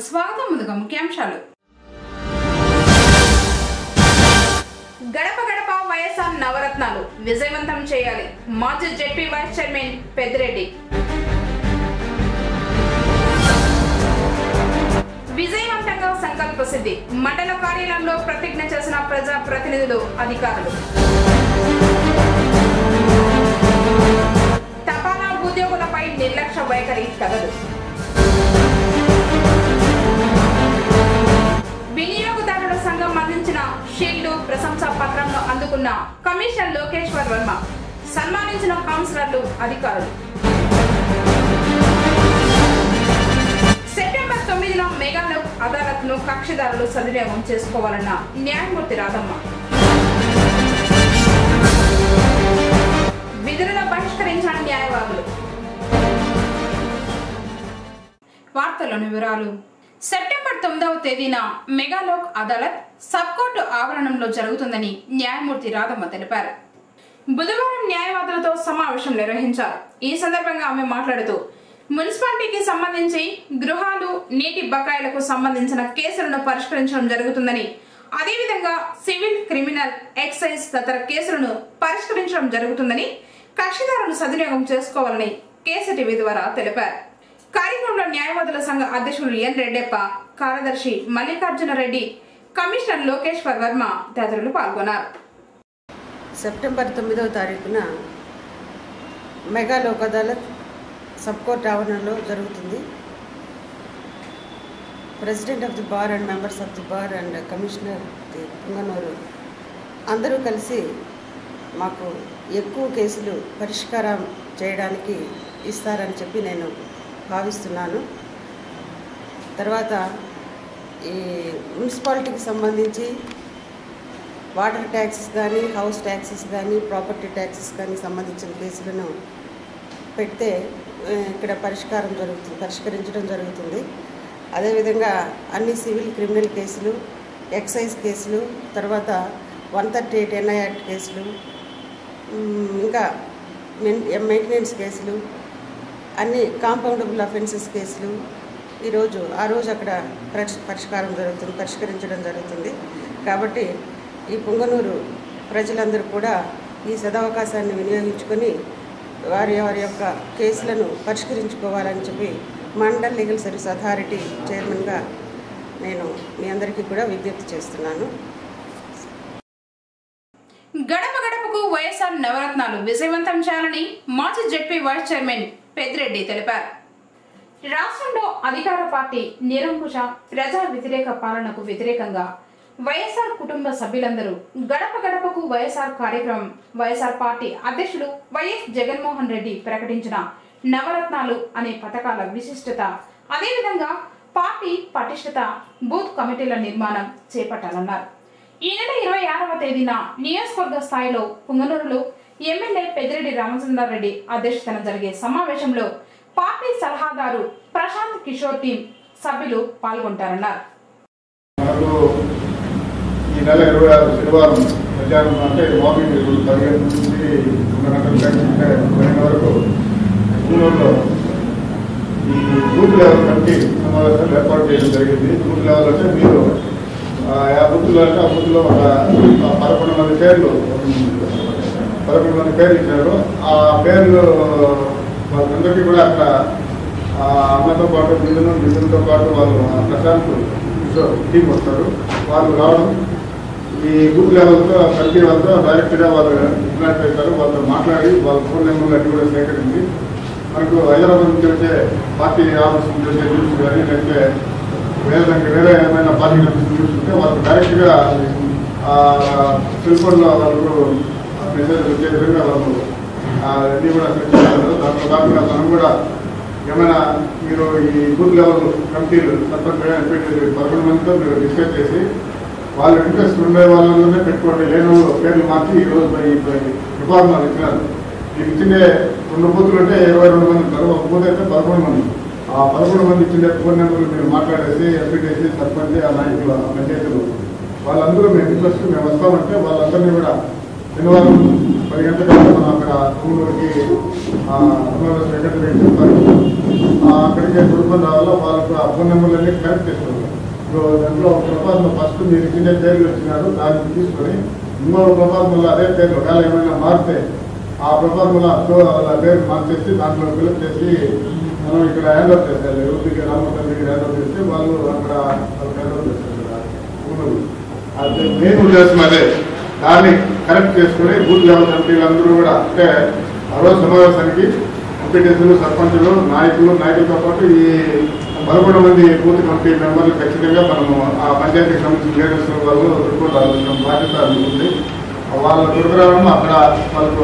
వార్తలకు స్వాగతం ముందుగా ముఖ్యాంశాలు గడప గడప వైఎస్ఆర్ నవరత్నాలు విజయవంతం చేయాలి మాజీ జెడ్పీ వైస్ చైర్మన్ పెద్దిరెడ్డి విజయవంతంగా సంకల్ప సిద్ధి మండల కార్యాలయంలో ప్రతిజ్ఞ చేసిన ప్రజా ప్రతినిధులు అధికారులు తపాలా ఉద్యోగులపై నిర్లక్ష్య వైఖరి తగదు వినియోగదారుల సంఘం అందించిన షీల్డ్ ప్రశంసా పత్రంను అందుకున్న కమిషనర్ లోకేశ్వర్ వర్మ సన్మానించిన కౌన్సిలర్లు అధికారులు సెప్టెంబర్ తొమ్మిదిన మెగాలోక్ అదాలత్ ను కక్షిదారులు సద్వినియోగం చేసుకోవాలన్న న్యాయమూర్తి రాధమ్మ విధులను బహిష్కరించిన న్యాయవాదులు వార్తలోని వివరాలు సెప్టెంబర్ తొమ్మిదవ తేదీన మెగాలోక్ అదాలత్ సబ్ కోర్టు ఆవరణంలో జరుగుతుందని న్యాయమూర్తి రాధమ్మ తెలిపారు బుధవారం న్యాయవాదులతో సమావేశం నిర్వహించారు ఈ సందర్భంగా ఆమె మాట్లాడుతూ మున్సిపాలిటీకి సంబంధించి గృహాలు నీటి బకాయిలకు సంబంధించిన కేసులను పరిష్కరించడం జరుగుతుందని అదేవిధంగా సివిల్ క్రిమినల్ ఎక్సైజ్ తదితర కేసులను పరిష్కరించడం జరుగుతుందని కక్షిదారులు సద్వినియోగం చేసుకోవాలని కేసీటీవీ ద్వారా తెలిపారు కార్యక్రమంలో న్యాయవాదుల సంఘ అధ్యక్షులు ఎన్ రెడ్డెప్ప కార్యదర్శి మల్లికార్జున రెడ్డి కమిషనర్ లోకేశ్వర్ వర్మ తదితరులు పాల్గొన్నారు సెప్టెంబర్ తొమ్మిదవ తారీఖున mega Lok Adalat sub court ఆవరణలో జరుగుతుంది president of the bar and members of the bar and commissioner the Punganur అందరూ కలిసి మాకు ఎక్కువ కేసులు పరిష్కారం చేయడానికి ఇస్తారని చెప్పి నేను భావిస్తున్నాను తర్వాత ఈ మున్సిపాలిటీకి సంబంధించి వాటర్ ట్యాక్సెస్ కానీ హౌస్ ట్యాక్సెస్ కానీ ప్రాపర్టీ ట్యాక్సెస్ కానీ సంబంధించిన కేసులను పెడితే ఆ, ఇక్కడ పరిష్కారం జరుగుతుంది పరిష్కరించడం జరుగుతుంది అదేవిధంగా అన్ని సివిల్ క్రిమినల్ కేసులు ఎక్సైజ్ కేసులు తర్వాత one thirty eight N I act కేసులు మ్, ఇంకా మెన్ మెయింటెనెన్స్ కేసులు అన్ని కాంపౌండబుల్ అఫెన్సెస్ కేసులు ఈరోజు ఆ రోజు అక్కడ పరిష్- పరిష్కారం జరుగుతుంది పరిష్కరించడం జరుగుతుంది కాబట్టి ఈ పుంగనూరు ప్రజలందరూ కూడా ఈ సదవకాశాన్ని వినియోగించుకొని వారి వారి యొక్క కేసులను పరిష్కరించుకోవాలని చెప్పి మండల్ లీగల్ సర్వీస్ అథారిటీ చైర్మన్గా నేను మీ అందరికీ కూడా విజ్ఞప్తి చేస్తున్నాను గడప గడపకు వైఎస్ఆర్ నవరత్నాలు విజయవంతం చేయాలని మాజీ జెడ్పీ వైస్ చైర్మన్ పెద్దిరెడ్డి తెలిపారు రాష్ట్రంలో అధికార పార్టీ నిరంకుశ ప్రజా వ్యతిరేక పాలనకు వ్యతిరేకంగా వైఎస్ఆర్ కుటుంబ సభ్యులందరూ గడప గడపకు వైఎస్ఆర్ కార్యక్రమం వైఎస్ఆర్ పార్టీ అధ్యక్షుడు వైఎస్ జగన్మోహన్ రెడ్డి ప్రకటించిన నవరత్నాలు అనే పథకాల విశిష్టత అదేవిధంగా పార్టీ పటిష్టత బూత్ కమిటీల నిర్మాణం చేపట్టాలన్నారు ఈ నెల ఇరవై ఆరవ తేదీన నియోజకవర్గ స్థాయిలో పుంగనూరులో ఎమ్మెల్యే పెద్దిరెడ్డి రామచంద్రారెడ్డి అధ్యక్షతన జరిగే సమావేశంలో పార్టీ సలహాదారు ప్రశాంత్ కిషోర్ టీం సభ్యులు పాల్గొంటారన్నారు మనకు ఈ నెల ఇరవై ఆరు శనివారం మధ్యాహ్నం అంటే మార్నింగ్ పదిహేను నుంచి రెండు గంటల కంటే పన్నెండు వరకు ఊళ్ళో ఈ బూత్ లెవెల్ కమిటీ సమావేశాలు ఏర్పాటు చేయడం జరిగింది బూత్ లెవెల్ అంటే మీరు ఆ, ఆ బూత్లో అంటే ఆ బూత్లో ఒక ఆ పదకొండు మంది పేర్లు పదకొండు మంది పేర్లు ఇచ్చారు ఆ పేర్లు వాళ్ళందరికీ కూడా అక్కడ ఆ అన్నతో పాటు మిథును మిథున్తో పాటు వాళ్ళు ఆ ప్రశాంత్ కిషోర్ టీం వస్తారు వాళ్ళు రావడం ఈ బూత్ లెవెల్తో కమిటీ వాళ్ళతో డైరెక్ట్గా వాళ్ళు ఇంప్లాంట్ అవుతారు వాళ్ళతో మాట్లాడి వాళ్ళ ఫోన్ నెంబర్లు అన్ని కూడా సేకరించి మనకు హైదరాబాద్ నుంచి వచ్చే పార్టీ ఆఫీస్ నుంచి వచ్చే న్యూస్ కానీ లేకపోతే వేరే దానికి వేరే ఏమైనా పార్టీ న్యూస్ ఉంటే వాళ్ళకి డైరెక్ట్గా సెల్ ఫోన్లో వాళ్ళకు మెసేజ్ వచ్చే విధంగా వాళ్ళు ఆ, అన్నీ కూడా సెట్ చేస్తారు దాంట్లో కాకుండా మనం కూడా ఏమైనా మీరు ఈ బూత్ లెవెల్ కమిటీలు సర్పంచ్ ఎంపీటీ పదకొండు మందితో మీరు డిస్కస్ చేసి వాళ్ళు ఇంట్రెస్ట్ ఉండే వాళ్ళందరినీ పెట్టుకోండి లేని వాళ్ళు పేర్లు మార్చి ఈ రోజు ఈ రిఫార్మ్ ఇచ్చినారు మీకు ఇచ్చిండే రెండు బూతులు అంటే ఇరవై రెండు మంది ఉంటారు ఒక బూత్ అయితే పదకొండు మంది ఆ పదకొండు మంది ఇచ్చిండే ఫోన్ నెంబర్లు మీరు మాట్లాడేసి ఎంపీటీసీ సర్పంచ్ ఆ నాయకులు ఆ పంచాయతీలు వాళ్ళందరూ మేము ఇంట్రెస్ట్ మేము వస్తామంటే వాళ్ళందరినీ కూడా శనివారం పది గంటలకు మనం అక్కడ ఊళ్ళోకి సమావేశం ఎక్కడ చెప్పారు ఆ, అక్కడికి కుటుంబం రావాలో వాళ్ళకు ఆ ఫోన్ నెంబర్లన్నీ కరెక్ట్ చేసుకోవాలి ఇప్పుడు దాంట్లో ఒక ప్రపాదంలో ఫస్ట్ మీరు ఇచ్చిన పేర్లు వచ్చినారు దాన్ని తీసుకొని ఇంకో ప్రపాదంలో అదే పేర్లు ఒకవేళ ఏమైనా మారితే ఆ ప్రపాదంలో వాళ్ళ పేరు మార్చేసి దాంట్లో ఫిలప్ చేసి మనం ఇక్కడ హ్యాండ్ ఓవర్ చేసేయాలి ఎవరికి రామోదర్ దగ్గర హ్యాండ్ ఓవర్ చేస్తే వాళ్ళు అక్కడ వాళ్ళకి హ్యాండ్ ఓవర్ చేస్తారు కదా ఊళ్ళో. అది మెయిన్ ఉద్దేశం అదే దాన్ని కరెక్ట్ చేసుకుని బూత్ లెవెల్ కమిటీలందరూ కూడా అంటే ఆ రోజు సమావేశానికి ఎంపీటీసీలు సర్పంచులు నాయకులు నాయకులతో పాటు ఈ పదకొండు మంది బూత్ కమిటీ మెంబర్లు ఖచ్చితంగా మనము ఆ పంచాయతీకి సంబంధించిన లీడర్స్ వాళ్ళు రిపోర్ట్ రావాల్సిన బాధ్యత ఉంది వాళ్ళ దుర్గ్రహం అక్కడ వాళ్ళకు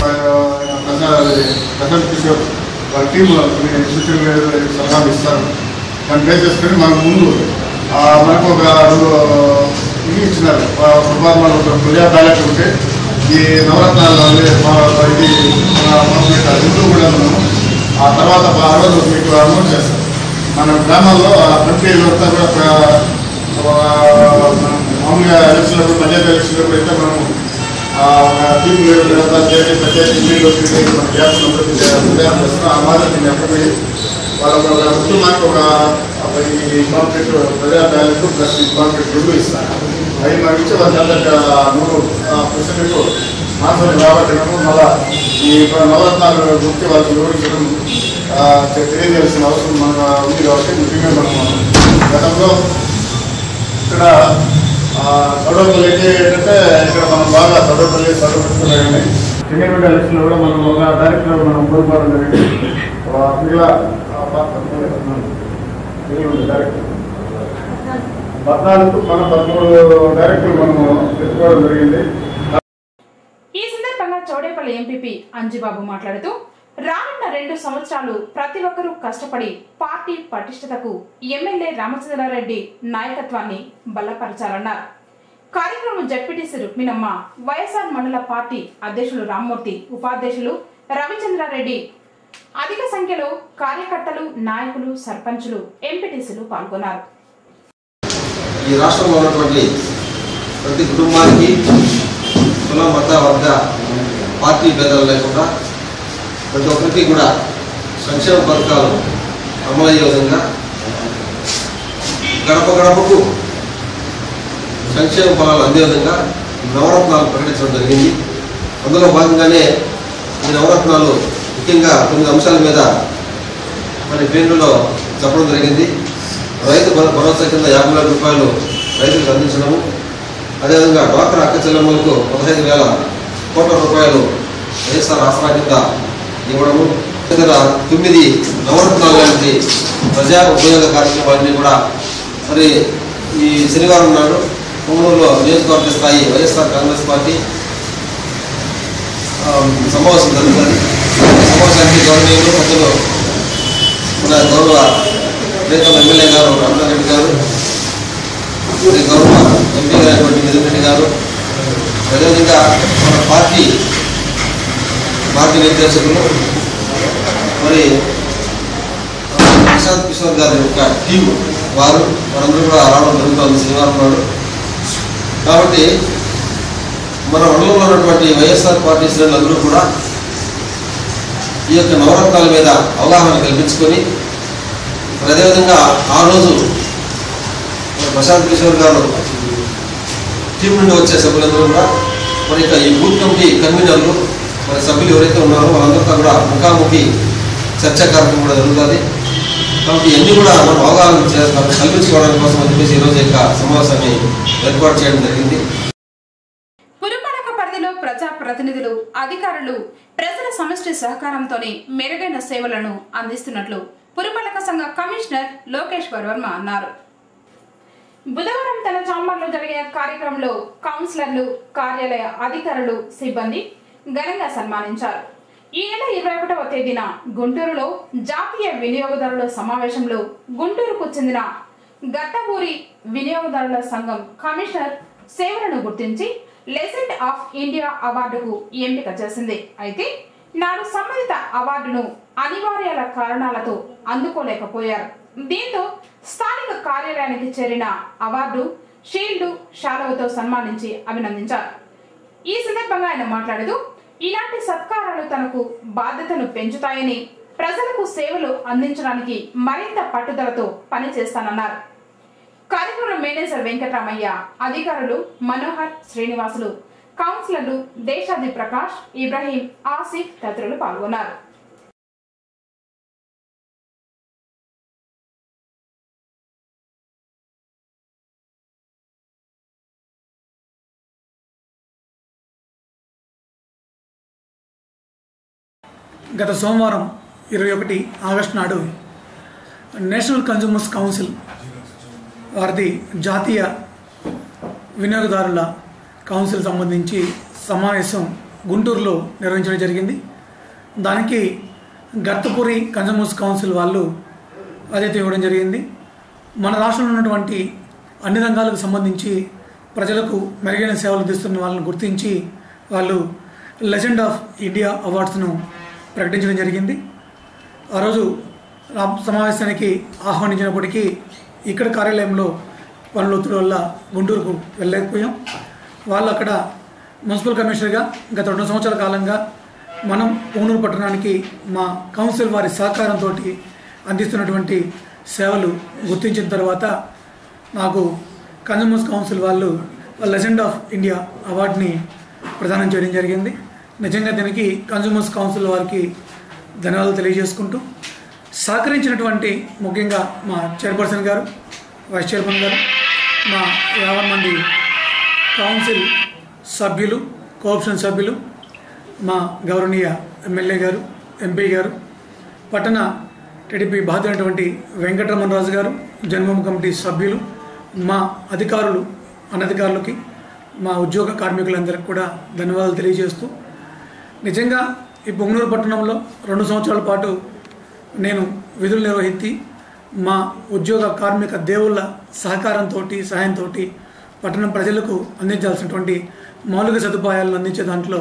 ప్రశాంత్ కిషోర్ వాళ్ళ టీం సూచనలు సలహాలు ఇస్తారు దాన్ని బేస్ చేసుకొని మనకు ముందు ఆ, మనకు ఒక రెండు ఇది ఇచ్చినారు ప్రభావం ఒక ప్రజా బ్యాలెట్ ఉంటే ఈ నవరత్నాలు అనేది మా- ఇది రెండు కూడా మనము ఆ తర్వాత ఆ రోజు మీకు అనౌన్స్ చేస్తాం మన గ్రామాల్లో ఆ కమిటీలు అంతా కూడా ప్ర- ఆ, మనం మామూలుగా ఎలక్షన్లకు పంచాయతీ ఎలక్షన్లకు అయితే మనం ఆ, ఒక టీం లీడర్లు అంతా చేసి పంచాయతీ మీటింగ్లో తిరిగి మనం చేస్తున్నప్పుడు ప్రచారం చేస్తున్నాం ఆ మాదిరి నేను ఎక్కడ పోయి వాళ్ళ ఒక కుటుంబానికి ఒక ఒక ఈ కాంప్లెక్ట్ ప్రజా బ్యాలెట్ ప్లస్ ఈ కాంప్లెక్ట్ రెండు ఇస్తారు అవి మనకి ఇచ్చి వాళ్ళ చేత నూరు పర్సెంట్ మాత్రం రాబట్టడము మళ్ళా ఈ నవరత్నాలు గుర్తి వాళ్ళకి వివరించడం ఆ, తె- తెలియజేయాల్సిన అవసరం మన ఉంది కాబట్టి ముఖ్యంగా మనం గతంలో ఇక్కడ సౌడపల్లి అయితే ఏంటంటే ఇక్కడ మనం బాగా సౌడపల్లి సౌడపల్లి చిన్నటువంటి ఎలక్షన్లో కూడా మనం ఒక డైరెక్టర్ మనం కోల్పోవడం జరిగింది ఆ, మిగిలిన ఆ, ప- మిగిలిన ఉంది డైరెక్టర్ పద్నాలుగు మన పదమూడు డైరెక్టర్లు మనము పెట్టుకోవడం జరిగింది ఈ సందర్భంగా చౌడేపల్లి ఎంపీపీ అంజిబాబు మాట్లాడుతూ రానున్న రెండు సంవత్సరాలు ప్రతి ఒక్కరూ కష్టపడి పార్టీ పటిష్టతకు ఎమ్మెల్యే రామచంద్రారెడ్డి నాయకత్వాన్ని బలపరచాలన్నారు కార్యక్రమం జడ్పీటీసీ రుక్మిణమ్మ వైఎస్ఆర్ మండల పార్టీ అధ్యక్షులు రామ్మూర్తి ఉపాధ్యక్షులు రవిచంద్రారెడ్డి అధిక సంఖ్యలో కార్యకర్తలు నాయకులు సర్పంచులు ఎంపీటీసీలు పాల్గొన్నారు ఈ రాష్ట్రంలో ఉన్నటువంటి ప్రతి కుటుంబానికి కుల మత వర్గ పార్టీ భేదాలు లేకుండా ప్రతి ఒక్కరికి కూడా సంక్షేమ పథకాలు అమలయ్యే విధంగా గడప గడపకు సంక్షేమ ఫలాలు అందే విధంగా నవరత్నాలు ప్రకటించడం జరిగింది అందులో భాగంగానే ఈ నవరత్నాలు ముఖ్యంగా తొమ్మిది అంశాల మీద మరి పేర్లలో చెప్పడం జరిగింది రైతు భర- భరోసా కింద యాభై వేల రూపాయలు రైతులకు అందించడము అదేవిధంగా డ్వాక్రా అక్క చెల్లెమ్మలకు పదహైదు వేల కోట్ల రూపాయలు వైఎస్ఆర్ ఆసరా కింద ఇవ్వడము ఇతర తొమ్మిది నవరత్నాలు లాంటి ప్రజా ఉపయోగ కార్యక్రమాలన్నీ కూడా మరి ఈ శనివారం నాడు కొమ్మూరులో నియోజకవర్గ స్థాయి వైఎస్ఆర్ కాంగ్రెస్ పార్టీ ఆ, సమావేశం జరుగుతుంది సమావేశానికి గౌరవనీయులు పెద్దలు మన గౌరవ ప్రీతం ఎమ్మెల్యే గారు రామచంద్రెడ్డి గారు మరి గౌరవ ఎంపీ గారైనటువంటి మిథున్ రెడ్డి గారు అదేవిధంగా మన పార్టీ పార్టీ నిర్దేశకులు మరి ఆ, ప్రశాంత్ కిషోర్ గారి యొక్క టీం వారు వారందరూ కూడా రావడం జరుగుతుంది శనివారం నాడు కాబట్టి మన మండలంలో ఉన్నటువంటి వైఎస్ఆర్ పార్టీ శ్రేణులందరూ కూడా ఈ యొక్క నవరత్నాల మీద అవగాహన కల్పించుకొని మరి అదేవిధంగా ఆ రోజు మరి ప్రశాంత్ కిషోర్ గారు టీం నుండి వచ్చే సభ్యులందరూ కూడా మరి ఇక ఈ బూత్ కమిటీ కన్వీనర్లు మరి సభ్యులు ఎవరైతే ఉన్నారో వాళ్ళందరితో కూడా ముఖాముఖి చర్చా కార్యక్రమం కూడా జరుగుతుంది కాబట్టి ఇవన్నీ కూడా మనం అవగాహన చే- కల్పించుకోవడానికి కోసం అని చెప్పేసి ఈరోజు ఈ యొక్క సమావేశాన్ని ఏర్పాటు చేయడం జరిగింది పురపాలక పరిధిలో ప్రజా ప్రతినిధులు అధికారులు ప్రజల సమష్టి సహకారంతోనే మెరుగైన సేవలను అందిస్తున్నట్లు పురపాలక సంఘ కమిషనర్ లోకేశ్వర్ వర్మ అన్నారు బుధవారం తన చాంబర్లో జరిగిన కార్యక్రమంలో కౌన్సిలర్లు కార్యాలయ అధికారులు సిబ్బంది ఘనంగా సన్మానించారు ఈ నెల ఇరవై ఒకటవ తేదీన గుంటూరులో జాతీయ వినియోగదారుల సమావేశంలో గుంటూరుకు చెందిన గట్టబూరి వినియోగదారుల సంఘం కమిషనర్ సేవలను గుర్తించి లెజెండ్ ఆఫ్ ఇండియా అవార్డుకు ఎంపిక చేసింది అయితే నాడు సంబంధిత అవార్డును అనివార్యాల కారణాలతో అందుకోలేకపోయారు దీంతో స్థానిక కార్యాలయానికి చేరిన అవార్డు షీల్డ్ షాలవతో సన్మానించి అభినందించారు ఈ సందర్భంగా ఆయన మాట్లాడుతూ ఇలాంటి సత్కారాలు తనకు బాధ్యతను పెంచుతాయని ప్రజలకు సేవలు అందించడానికి మరింత పట్టుదలతో పనిచేస్తానన్నారు కార్యక్రమం మేనేజర్ వెంకటరామయ్య అధికారులు మనోహర్ శ్రీనివాసులు కౌన్సిలర్లు దేశాది ప్రకాష్ ఇబ్రహీం ఆసిఫ్ తదితరులు పాల్గొన్నారు గత సోమవారం ఇరవై ఒకటి ఆగస్టు నాడు నేషనల్ కన్జ్యూమర్స్ కౌన్సిల్ వారిది జాతీయ వినియోగదారుల కౌన్సిల్ సంబంధించి సమావేశం గుంటూరులో నిర్వహించడం జరిగింది దానికి గర్తపూరి కన్జ్యూమర్స్ కౌన్సిల్ వాళ్ళు ఆతిథ్యం ఇవ్వడం జరిగింది మన రాష్ట్రంలో ఉన్నటువంటి అన్ని రంగాలకు సంబంధించి ప్రజలకు మెరుగైన సేవలు అందిస్తున్న వాళ్ళని గుర్తించి వాళ్ళు లెజెండ్ ఆఫ్ ఇండియా అవార్డ్స్ను ప్రకటించడం జరిగింది ఆ రోజు ఆ సమావేశానికి ఆహ్వానించినప్పటికీ ఇక్కడ కార్యాలయంలో పనుల ఒత్తిడి వల్ల గుంటూరుకు వెళ్ళలేకపోయాం వాళ్ళు అక్కడ మున్సిపల్ కమిషనర్గా గత రెండు సంవత్సరాల కాలంగా మనం పూనూరు పట్టణానికి మా కౌన్సిల్ వారి సహకారంతో అందిస్తున్నటువంటి సేవలు గుర్తించిన తర్వాత నాకు కన్జ్యూమర్స్ కౌన్సిల్ వాళ్ళు లెజెండ్ ఆఫ్ ఇండియా అవార్డుని ప్రదానం చేయడం జరిగింది నిజంగా దీనికి కన్జ్యూమర్స్ కౌన్సిల్ వారికి ధన్యవాదాలు తెలియజేసుకుంటూ సహకరించినటువంటి ముఖ్యంగా మా చైర్పర్సన్ గారు వైస్ చైర్మన్ గారు మా యాభై మంది కౌన్సిల్ సభ్యులు కోఆప్షన్ సభ్యులు మా గౌరవనీయ ఎమ్మెల్యే గారు ఎంపీ గారు పట్టణ టీడీపీ బాధ్యులైనటువంటి వెంకటరమణ రాజు గారు జన్మభూమి కమిటీ సభ్యులు మా అధికారులు అనధికారులకి మా ఉద్యోగ కార్మికులందరికీ కూడా ధన్యవాదాలు తెలియజేస్తూ నిజంగా ఈ పొంగనూరు పట్టణంలో రెండు సంవత్సరాల పాటు నేను విధులు నిర్వహించి మా ఉద్యోగ కార్మిక దేవుళ్ళ సహకారంతో సహాయంతో పట్టణం ప్రజలకు అందించాల్సినటువంటి మౌలిక సదుపాయాలను అందించే దాంట్లో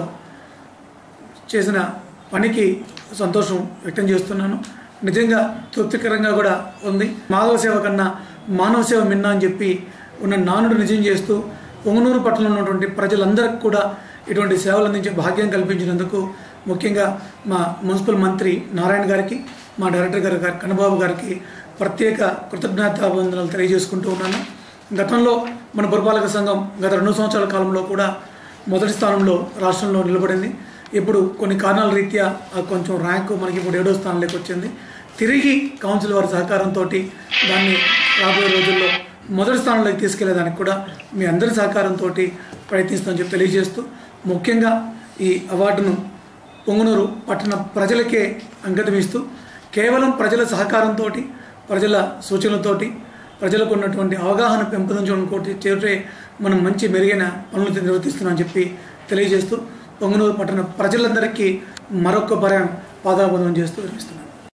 చేసిన పనికి సంతోషం వ్యక్తం చేస్తున్నాను నిజంగా తృప్తికరంగా కూడా ఉంది మాధవ సేవ కన్నా మానవ సేవ మిన్న అని చెప్పి ఉన్న నానుడు నిజం చేస్తూ పొంగనూరు పట్టణంలో ఉన్నటువంటి ప్రజలందరికీ కూడా ఇటువంటి సేవలు అందించే భాగ్యం కల్పించినందుకు ముఖ్యంగా మా మున్సిపల్ మంత్రి నారాయణ గారికి మా డైరెక్టర్ గారు గారి కన్నబాబు గారికి ప్రత్యేక కృతజ్ఞతాభివందనాలు తెలియజేసుకుంటూ ఉన్నాను గతంలో మన పురపాలక సంఘం గత రెండు సంవత్సరాల కాలంలో కూడా మొదటి స్థానంలో రాష్ట్రంలో నిలబడింది ఇప్పుడు కొన్ని కారణాల రీత్యా ఆ కొంచెం ర్యాంకు మనకి ఇప్పుడు ఏడో స్థానంలోకి వచ్చింది తిరిగి కౌన్సిల్ వారి సహకారంతో దాన్ని రాబోయే రోజుల్లో మొదటి స్థానంలోకి తీసుకెళ్లేదానికి కూడా మీ అందరి సహకారంతో ప్రయత్నిస్తామని చెప్పి తెలియజేస్తూ ముఖ్యంగా ఈ అవార్డును పొంగునూరు పట్టణ ప్రజలకే అంకితం ఇస్తూ కేవలం ప్రజల సహకారంతో ప్రజల సూచనలతోటి ప్రజలకు ఉన్నటువంటి అవగాహన పెంపొందించడం కోటి చేరే మనం మంచి మెరుగైన పనులు నిర్వర్తిస్తున్నామని చెప్పి తెలియజేస్తూ పొంగనూరు పట్టణ ప్రజలందరికీ మరొక పర్యాయం పాదాబంధనం చేస్తూ విరమిస్తున్నాను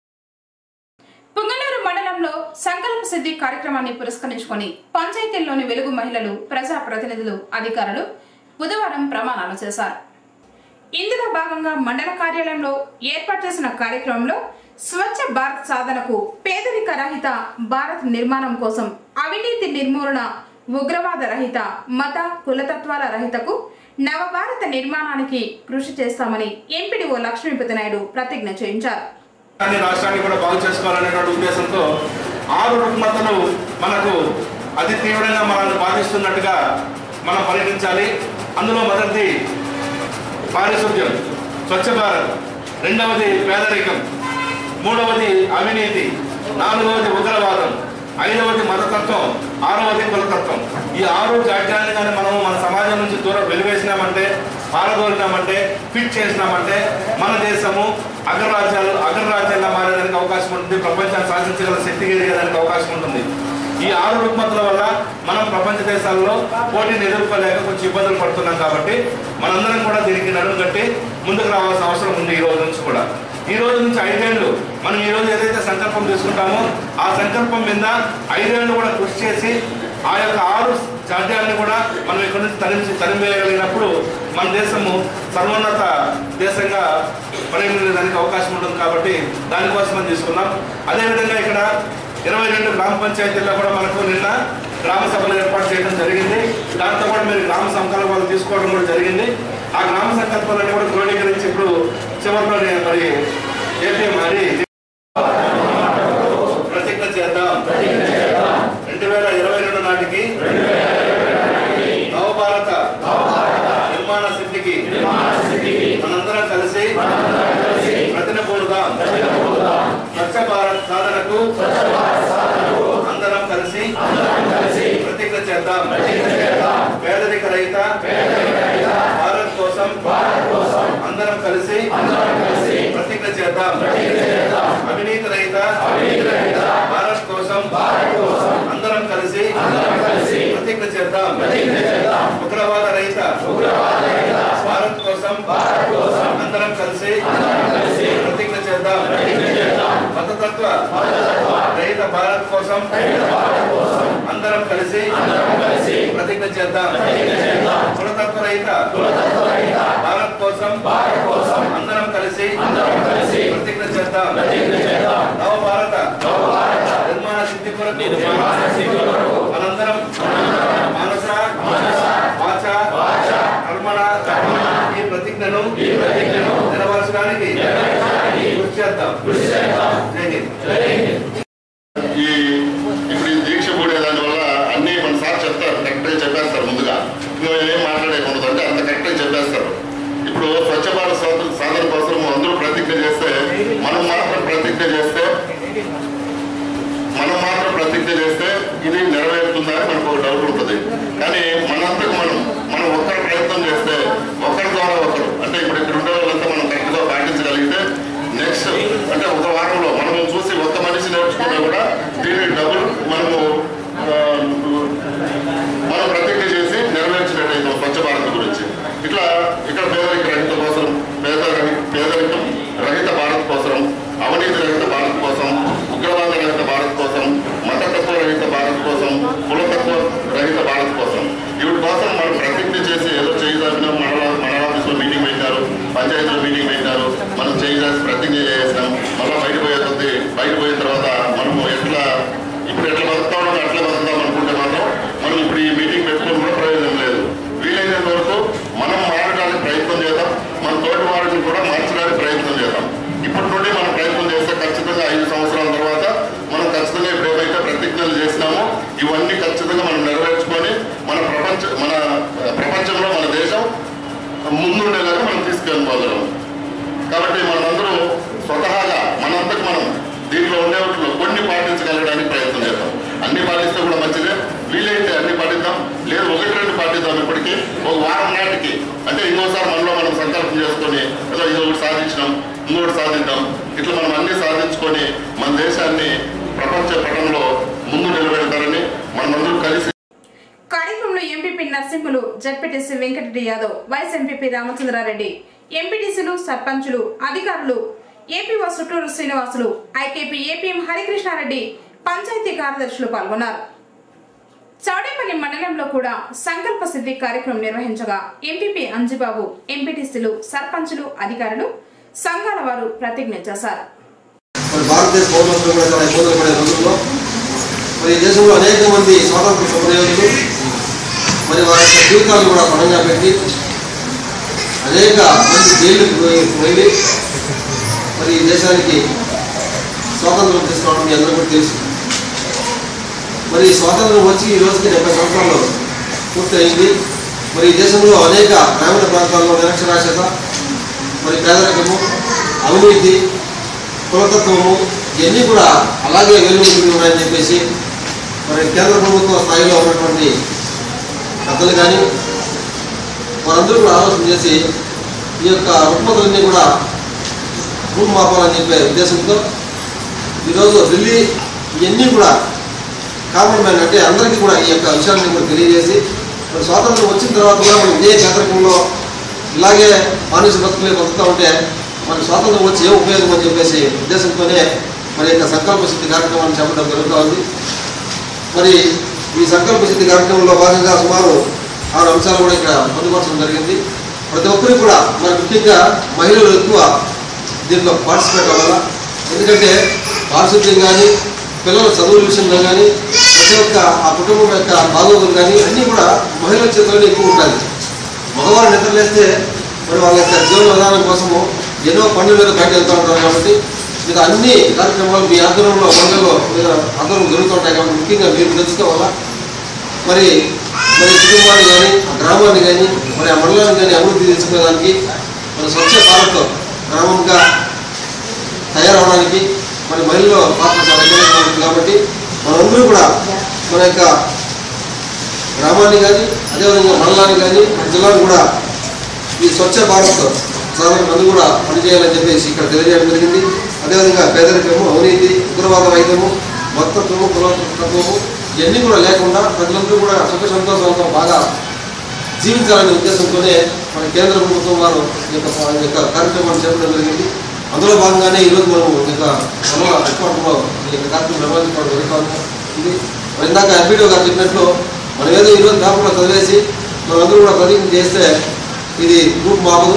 పుంగనూరు మండలంలో సంకల్ప సిద్ధి కార్యక్రమాన్ని పురస్కరించుకొని పంచాయతీల్లోని వెలుగు మహిళలు ప్రజా ప్రతినిధులు అధికారులు బుధవారం ప్రమాణాలు చేశారు ఇందులో భాగంగా మండల కార్యాలయంలో ఏర్పాటు చేసిన కార్యక్రమంలో స్వచ్ఛ భారత్ సాధనకు పేదరిక రహిత భారత్ నిర్మాణం కోసం అవినీతి నిర్మూలన ఉగ్రవాద రహిత మత కులతత్వాల రహితకు నవభారత నిర్మాణానికి కృషి చేస్తామని ఎంపీడీఓ లక్ష్మీపతి నాయుడు ప్రతిజ్ఞ చేయించారు అన్ని రాష్ట్రాన్ని కూడా బాగు చేసుకోవాలనేటువంటి ఉద్దేశంతో ఆరు రుగ్మతలు మనకు అతి తీవ్రంగా మనల్ని బాధిస్తున్నట్టుగా మనం పరిగణించాలి అందులో మొదటిది పారిశుద్ధ్యం స్వచ్ఛ భారత్ రెండవది పేదరికం మూడవది అవినీతి నాలుగవది ఉగ్రవాదం ఐదవది మతతత్వం ఆరవది కులతత్వం ఈ ఆరు జాడ్యాన్ని కానీ మనం మన సమాజం నుంచి దూరం వెలివేసినామంటే పారదోలినామంటే ఫిట్ చేసినామంటే మన దేశము అగ్రరాజ్యాలు అగ్రరాజ్యాల్లో మారేదానికి అవకాశం ఉంటుంది ప్రపంచాన్ని శాసించగల శక్తి ఎదిగేదానికి అవకాశం ఉంటుంది ఈ ఆరు రుగ్మతుల వల్ల మనం ప్రపంచ దేశాల్లో పోటీని ఎదుర్కోలేక కొంచెం ఇబ్బందులు పడుతున్నాం కాబట్టి మనందరం కూడా దీనికి నడుము కట్టి ముందుకు రావాల్సిన అవసరం ఉంది ఈ రోజు నుంచి కూడా ఈ రోజు నుంచి ఐదేళ్లు మనం ఈ రోజు ఏదైతే సంకల్పం తీసుకుంటామో ఆ సంకల్పం మీద ఐదేళ్లు కూడా కృషి చేసి ఆ యొక్క ఆరు జాడ్యాలను కూడా మనం ఇక్కడ నుంచి తరిమి తరిమివేయగలిగినప్పుడు మన దేశము సర్వోన్నత దేశంగా పరిగణించడానికి అవకాశం ఉంటుంది కాబట్టి దానికోసం మనం తీసుకున్నాం అదేవిధంగా ఇక్కడ ఇరవై రెండు గ్రామ పంచాయతీల్లో కూడా మనకు నిన్న గ్రామ సభలు ఏర్పాటు చేయడం జరిగింది దాంతో కూడా మీరు గ్రామ సంకల్పాలు తీసుకోవడం కూడా జరిగింది ఆ గ్రామ సంకల్పాలన్నీ కూడా క్రోడీకరించడం ఇప్పుడు చివరిలో నేను మరి ఏపీ మరి ప్రతిజ్ఞ చేద్దాం రెండు వేల ఇరవై రెండు నాటికి నవభారత నిర్మాణ సిద్ధికి మనందరం కలిసి ప్రతినబూడుదాం స్వచ్ఛ భారత్ సాధనకు అందరం కలిసి ప్రతిజ్ఞ చేద్దాం పేదరిక రహిత భారత్ కోసం అందరం కలిసి ప్రతిజ్ఞ చేద్దాం అవినీతి రహిత భారత్ కోసం అందరం కలిసి ప్రతిజ్ఞ చేద్దాం ఉగ్రవాద రహిత భారత్ కోసం అందరం కలిసి ప్రతిజ్ఞ చేద్దాం మతతత్వ రహిత భారత్ కోసం అందరం కలిసి ప్రతిజ్ఞ చేద్దాం కులతత్వ రహిత భారత్ కోసం అందరం కలిసి ప్రతిజ్ఞ చేద్దాం నవ భారత నిర్మాణ సిద్ధి కొరకు మనందరం మానస వాచ కర్మణ ఈ ప్రతిజ్ఞను నెరవేర్చడానికి కృషి చేద్దాం జై హింద్ ఈ ఇప్పుడు ఈ దీక్ష కూడే దానివల్ల అన్ని మన సార్ చెప్తారు కరెక్ట్గా చెప్పేస్తారు ముందుగా నువ్వు ఏం మాట్లాడేయకూడదు అంటే అంత కరెక్ట్గా చెప్పేస్తారు ఇప్పుడు స్వచ్ఛ భారత్ సాధన సాధన కోసం అందరూ ప్రతిజ్ఞ చేస్తే మనం మాత్రం ప్రతిజ్ఞ చేస్తే మనం మాత్రం ప్రతిజ్ఞ చేస్తే ఇది నెరవేరుతుందా అని మనకు ఒక డౌట్ ఉంటుంది కానీ మనంతకు మనం మనం ఒక్కరి ప్రయత్నం చేస్తే ఒకరి ద్వారా ఒకరు అంటే ఇప్పుడు ఇక్కడ ఉండే వాళ్ళంతా మనం కరెక్ట్గా పాటించగలిగితే నెక్స్ట్ అంటే ఒక వారంలో మనం చూసి ఒక్క మనిషి నేర్చుకున్నా కూడా దీన్ని డబుల్ మనము ఆ, మనం ప్రతిజ్ఞ చేసి నెరవేర్చినట్టయితే స్వచ్ఛ భారత్ గురించి ఇట్లా ఇక్కడ పేదరిక రహిత కోసం పేద పేదరికం రహిత భారత్ కోసం అవినీతి రహిత భారత్ కోసం ఉగ్రవాద రహిత భారత్ కోసం మతతత్వ రహిత భారత్ కోసం కులతత్వ రహిత భారత్ కోసం వీటి కోసం మనం ప్రతిజ్ఞ చేసి ఏదో చేయదాచిన మన మన ఆఫీస్లో మీటింగ్ పెట్టారు పంచాయతీలో మీటింగ్ పెట్టారు మనం చేయాల్సి ప్రతిజ్ఞ చేసినాం మళ్ళీ బయట పోయే కొద్దీ బయట పోయిన తర్వాత మనము ఎట్లా ఇప్పుడు ఎట్లా బతుకుతామో అట్లా బతుకుతాం అనుకుంటే మాత్రం మనం ఇప్పుడు ఈ మీటింగ్ పెట్టుకుని కూడా ప్రయోజనం లేదు వీలైనంత వరకు మనం మారడానికి ప్రయత్నం చేద్దాం మన తోటి వారిని కూడా మార్చడానికి ప్రయత్నం చేద్దాం ఇప్పటి నుండి మనం ప్రయత్నం చేస్తే ఖచ్చితంగా ఐదు సంవత్సరాల తర్వాత మనం ఖచ్చితంగా ఇప్పుడు ఏవైతే ప్రతిజ్ఞలు చేసినామో ఇవన్నీ ఖచ్చితంగా మనం నెరవేర్చుకొని మన ప్రపంచ మన ఆ, ప్రపంచంలో మన దేశం ముందుండేలాగా మనం తీసుకెళ్ళిపోగలం కాబట్టి మనందరూ స్వతహాగా మనంతకు మనం దీంట్లో ఉండే వాటిలో కొన్ని పాటించగలగడానికి ప్రయత్నం చేద్దాం అన్ని పాటిస్తే కూడా మంచిదే వీలైతే అన్ని పాటిద్దాం లేదు ఒకటి రెండు పాటిద్దాం ఇప్పటికీ ఒక వారం నాటికి అంటే ఇంకోసారి మనలో మనం సంకల్పం చేసుకొని ఏదో ఇది ఒకటి సాధించినాం ఇంకొకటి సాధిద్దాం ఇట్లా మనం అన్ని సాధించుకొని మన దేశాన్ని ప్రపంచ పటంలో ముందు నిలబెడతారని మనమందరూ కలిసి కార్యక్రమంలో MPP Narasimhulu ZPTC Venkatareddy Yadav vice MPP Ramachandrareddy ఎంపీటీసీలు సర్పంచులు అధికారులు APO Sutturu Srinivasulu IKP APM Harikrishnareddy panchayat కార్యదర్శులు పాల్గొన్నారు చౌడేపల్లి మండలంలో కూడా సంకల్ప సిద్ధి కార్యక్రమం నిర్వహించగా ఎంపీపీ అంజిబాబు ఎంపీటీసీలు సర్పంచులు అధికారులు సంఘాల వారు ప్రతిజ్ఞ చేశారు మరి భారతదేశ పౌరులందరూ కూడా చాలా ఇబ్బందులు పడే రోజుల్లో మరి ఈ దేశంలో అనేక మంది స్వాతంత్ర సమరయోధులు మరి వారి యొక్క జీవితాలను కూడా పణంగా పెట్టి అనేక మంది జైళ్ళకు పోయి- వెళ్ళి మరి ఈ దేశానికి స్వాతంత్రం తీసుకురావడం మీ అందరూ కూడా తెలుసు మరి ఈ స్వాతంత్రం వచ్చి ఈ రోజుకి డెబ్బై సంవత్సరాలు పూర్తయింది మరి ఈ దేశంలో అనేక గ్రామీణ ప్రాంతాల్లో నిరక్షరాస్యత మరి పేదరికము అవినీతి కులతత్వము ఇవన్నీ కూడా అలాగే వెలుగుతుంది ఉన్నాయని చెప్పేసి మరి కేంద్ర ప్రభుత్వ స్థాయిలో ఉన్నటువంటి పెద్దలు కానీ వారందరూ కూడా ఆలోచన చేసి ఈ యొక్క రుగ్మతలన్నీ కూడా రూపుమాపాలని చెప్పే ఉద్దేశంతో ఈరోజు ఢిల్లీ ఇవన్నీ కూడా కామన్ మ్యాన్ అంటే అందరికీ కూడా ఈ యొక్క విషయాన్ని కూడా తెలియజేసి మరి స్వాతంత్రం వచ్చిన తర్వాత కూడా మనం ఇదే పేదరికంలో ఇలాగే మానసిక బతుకులే బతుకుతూ ఉంటే మరి స్వాతంత్రం వచ్చి ఏం ఉపయోగం అని చెప్పేసి ఉద్దేశంతోనే మరి యొక్క సంకల్ప సిద్ధి కార్యక్రమాన్ని చెప్పడం జరుగుతూ ఉంది మరి ఈ సంకల్ప సిద్ధి కార్యక్రమంలో భాగంగా సుమారు ఆరు అంశాలు కూడా ఇక్కడ పొందుపరచడం జరిగింది ప్రతి ఒక్కరికి కూడా మరి ముఖ్యంగా మహిళలు ఎక్కువ దీంట్లో పార్టిసిపేట్ అవ్వాలా ఎందుకంటే పారిశుద్ధ్యం కానీ పిల్లల చదువుల విషయంలో కానీ ప్రతి ఒక్క ఆ కుటుంబం యొక్క బాగోగులు కానీ అన్నీ కూడా మహిళల చేతుల్లోనే ఎక్కువ ఉంటుంది మగవారు నిద్రలేస్తే మరి వాళ్ళ యొక్క జీవన విధానం కోసము ఎన్నో పనుల మీద బయట వెళ్తూ ఉంటారు కాబట్టి మీరు అన్ని కార్యక్రమాలు మీ ఆధ్వర్యంలో మండలంలో మీద ఆధ్వర్యం జరుగుతుంటాయి కాబట్టి ముఖ్యంగా మీరు తెలుసుకోవాలా మరి మరి కుటుంబాన్ని కానీ ఆ గ్రామాన్ని కానీ మరి ఆ మండలాన్ని కానీ అభివృద్ధి తీసుకునేదానికి మరి స్వచ్ఛ భారత్ గ్రామంగా తయారవడానికి మరి మహిళలో పాత్ర చాలా కీలకంగా ఉంటుంది కాబట్టి మనందరూ కూడా మన యొక్క గ్రామాన్ని కానీ అదేవిధంగా మండలాన్ని కానీ మన జిల్లాను కూడా ఈ స్వచ్ఛ భారత్ సాధన మంది కూడా పనిచేయాలని చెప్పేసి ఇక్కడ తెలియజేయడం జరిగింది అదేవిధంగా పేదరికము అవినీతి ఉగ్రవాద రహితము మొత్తత్వము కులతత్వము ఇవన్నీ కూడా లేకుండా ప్రజలందరూ కూడా సుఖ సంతోషంతో బాగా జీవించాలనే ఉద్దేశంతోనే మన కేంద్ర ప్రభుత్వం వారు ఈ యొక్క ఈ యొక్క కార్యక్రమాన్ని చేపట్టడం జరిగింది అందులో భాగంగానే ఈరోజు మనం ఈ యొక్క సభ హెడ్క్వార్టర్లో ఈ యొక్క కార్యక్రమం నిర్వహించుకోవడం జరుగుతుంది ఇది మరి ఇందాక ఎంపీడీ గారు చెప్పినట్లు మనం ఏదో ఈరోజు పేపర్లో చదివేసి మనందరూ కూడా ప్రతిజ్ఞ చేస్తే ఇది గ్రూప్ మాపదు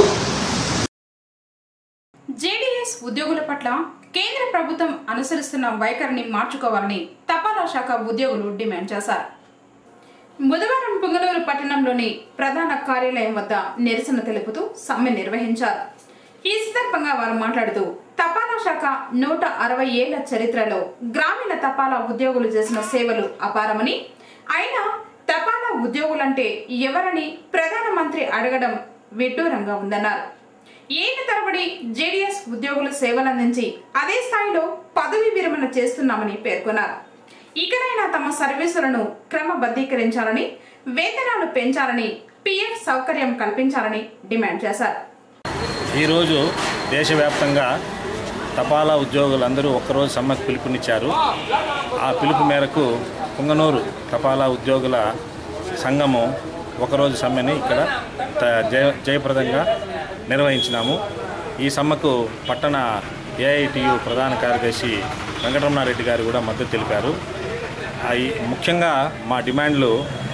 జేడీఎస్ ఉద్యోగుల పట్ల కేంద్ర ప్రభుత్వం అనుసరిస్తున్న వైఖరిని మార్చుకోవాలని తపాలా శాఖ ఉద్యోగులు డిమాండ్ చేశారు బుధవారం పుంగనూరు పట్టణంలోని ప్రధాన కార్యాలయం వద్ద నిరసన తెలుపుతూ సమ్మె నిర్వహించారు ఈ సందర్భంగా వారు మాట్లాడుతూ తపాలా శాఖ నూట అరవై ఏళ్ల చరిత్రలో గ్రామీణ తపాలా ఉద్యోగులు చేసిన సేవలు అపారమని అయినా తపాలా ఉద్యోగులంటే ఎవరని ప్రధానమంత్రి అడగడం విడ్డూరంగా ఉందన్నారు ఏళ్ల తరబడి జేడీఎస్ ఉద్యోగులు సేవలందించి అదే స్థాయిలో పదవి విరమణ చేస్తున్నామని పేర్కొన్నారు ఇకనైనా తమ సర్వీసులను క్రమబద్ధీకరించాలని వేతనాలు పెంచాలని పీఎఫ్ సౌకర్యం కల్పించాలని డిమాండ్ చేశారు ఈరోజు దేశవ్యాప్తంగా తపాలా ఉద్యోగులందరూ ఒక్కరోజు సమ్మెకు పిలుపునిచ్చారు ఆ పిలుపు మేరకు పుంగనూరు తపాలా ఉద్యోగుల సంఘము ఒకరోజు సమ్మెని ఇక్కడ త- జయ జయప్రదంగా నిర్వహించినాము ఈ సమ్మెకు పట్టణ ఏఐటియు ప్రధాన కార్యదర్శి వెంకటరమణారెడ్డి గారు కూడా మద్దతు తెలిపారు ఆ ఈ- ముఖ్యంగా మా డిమాండ్లు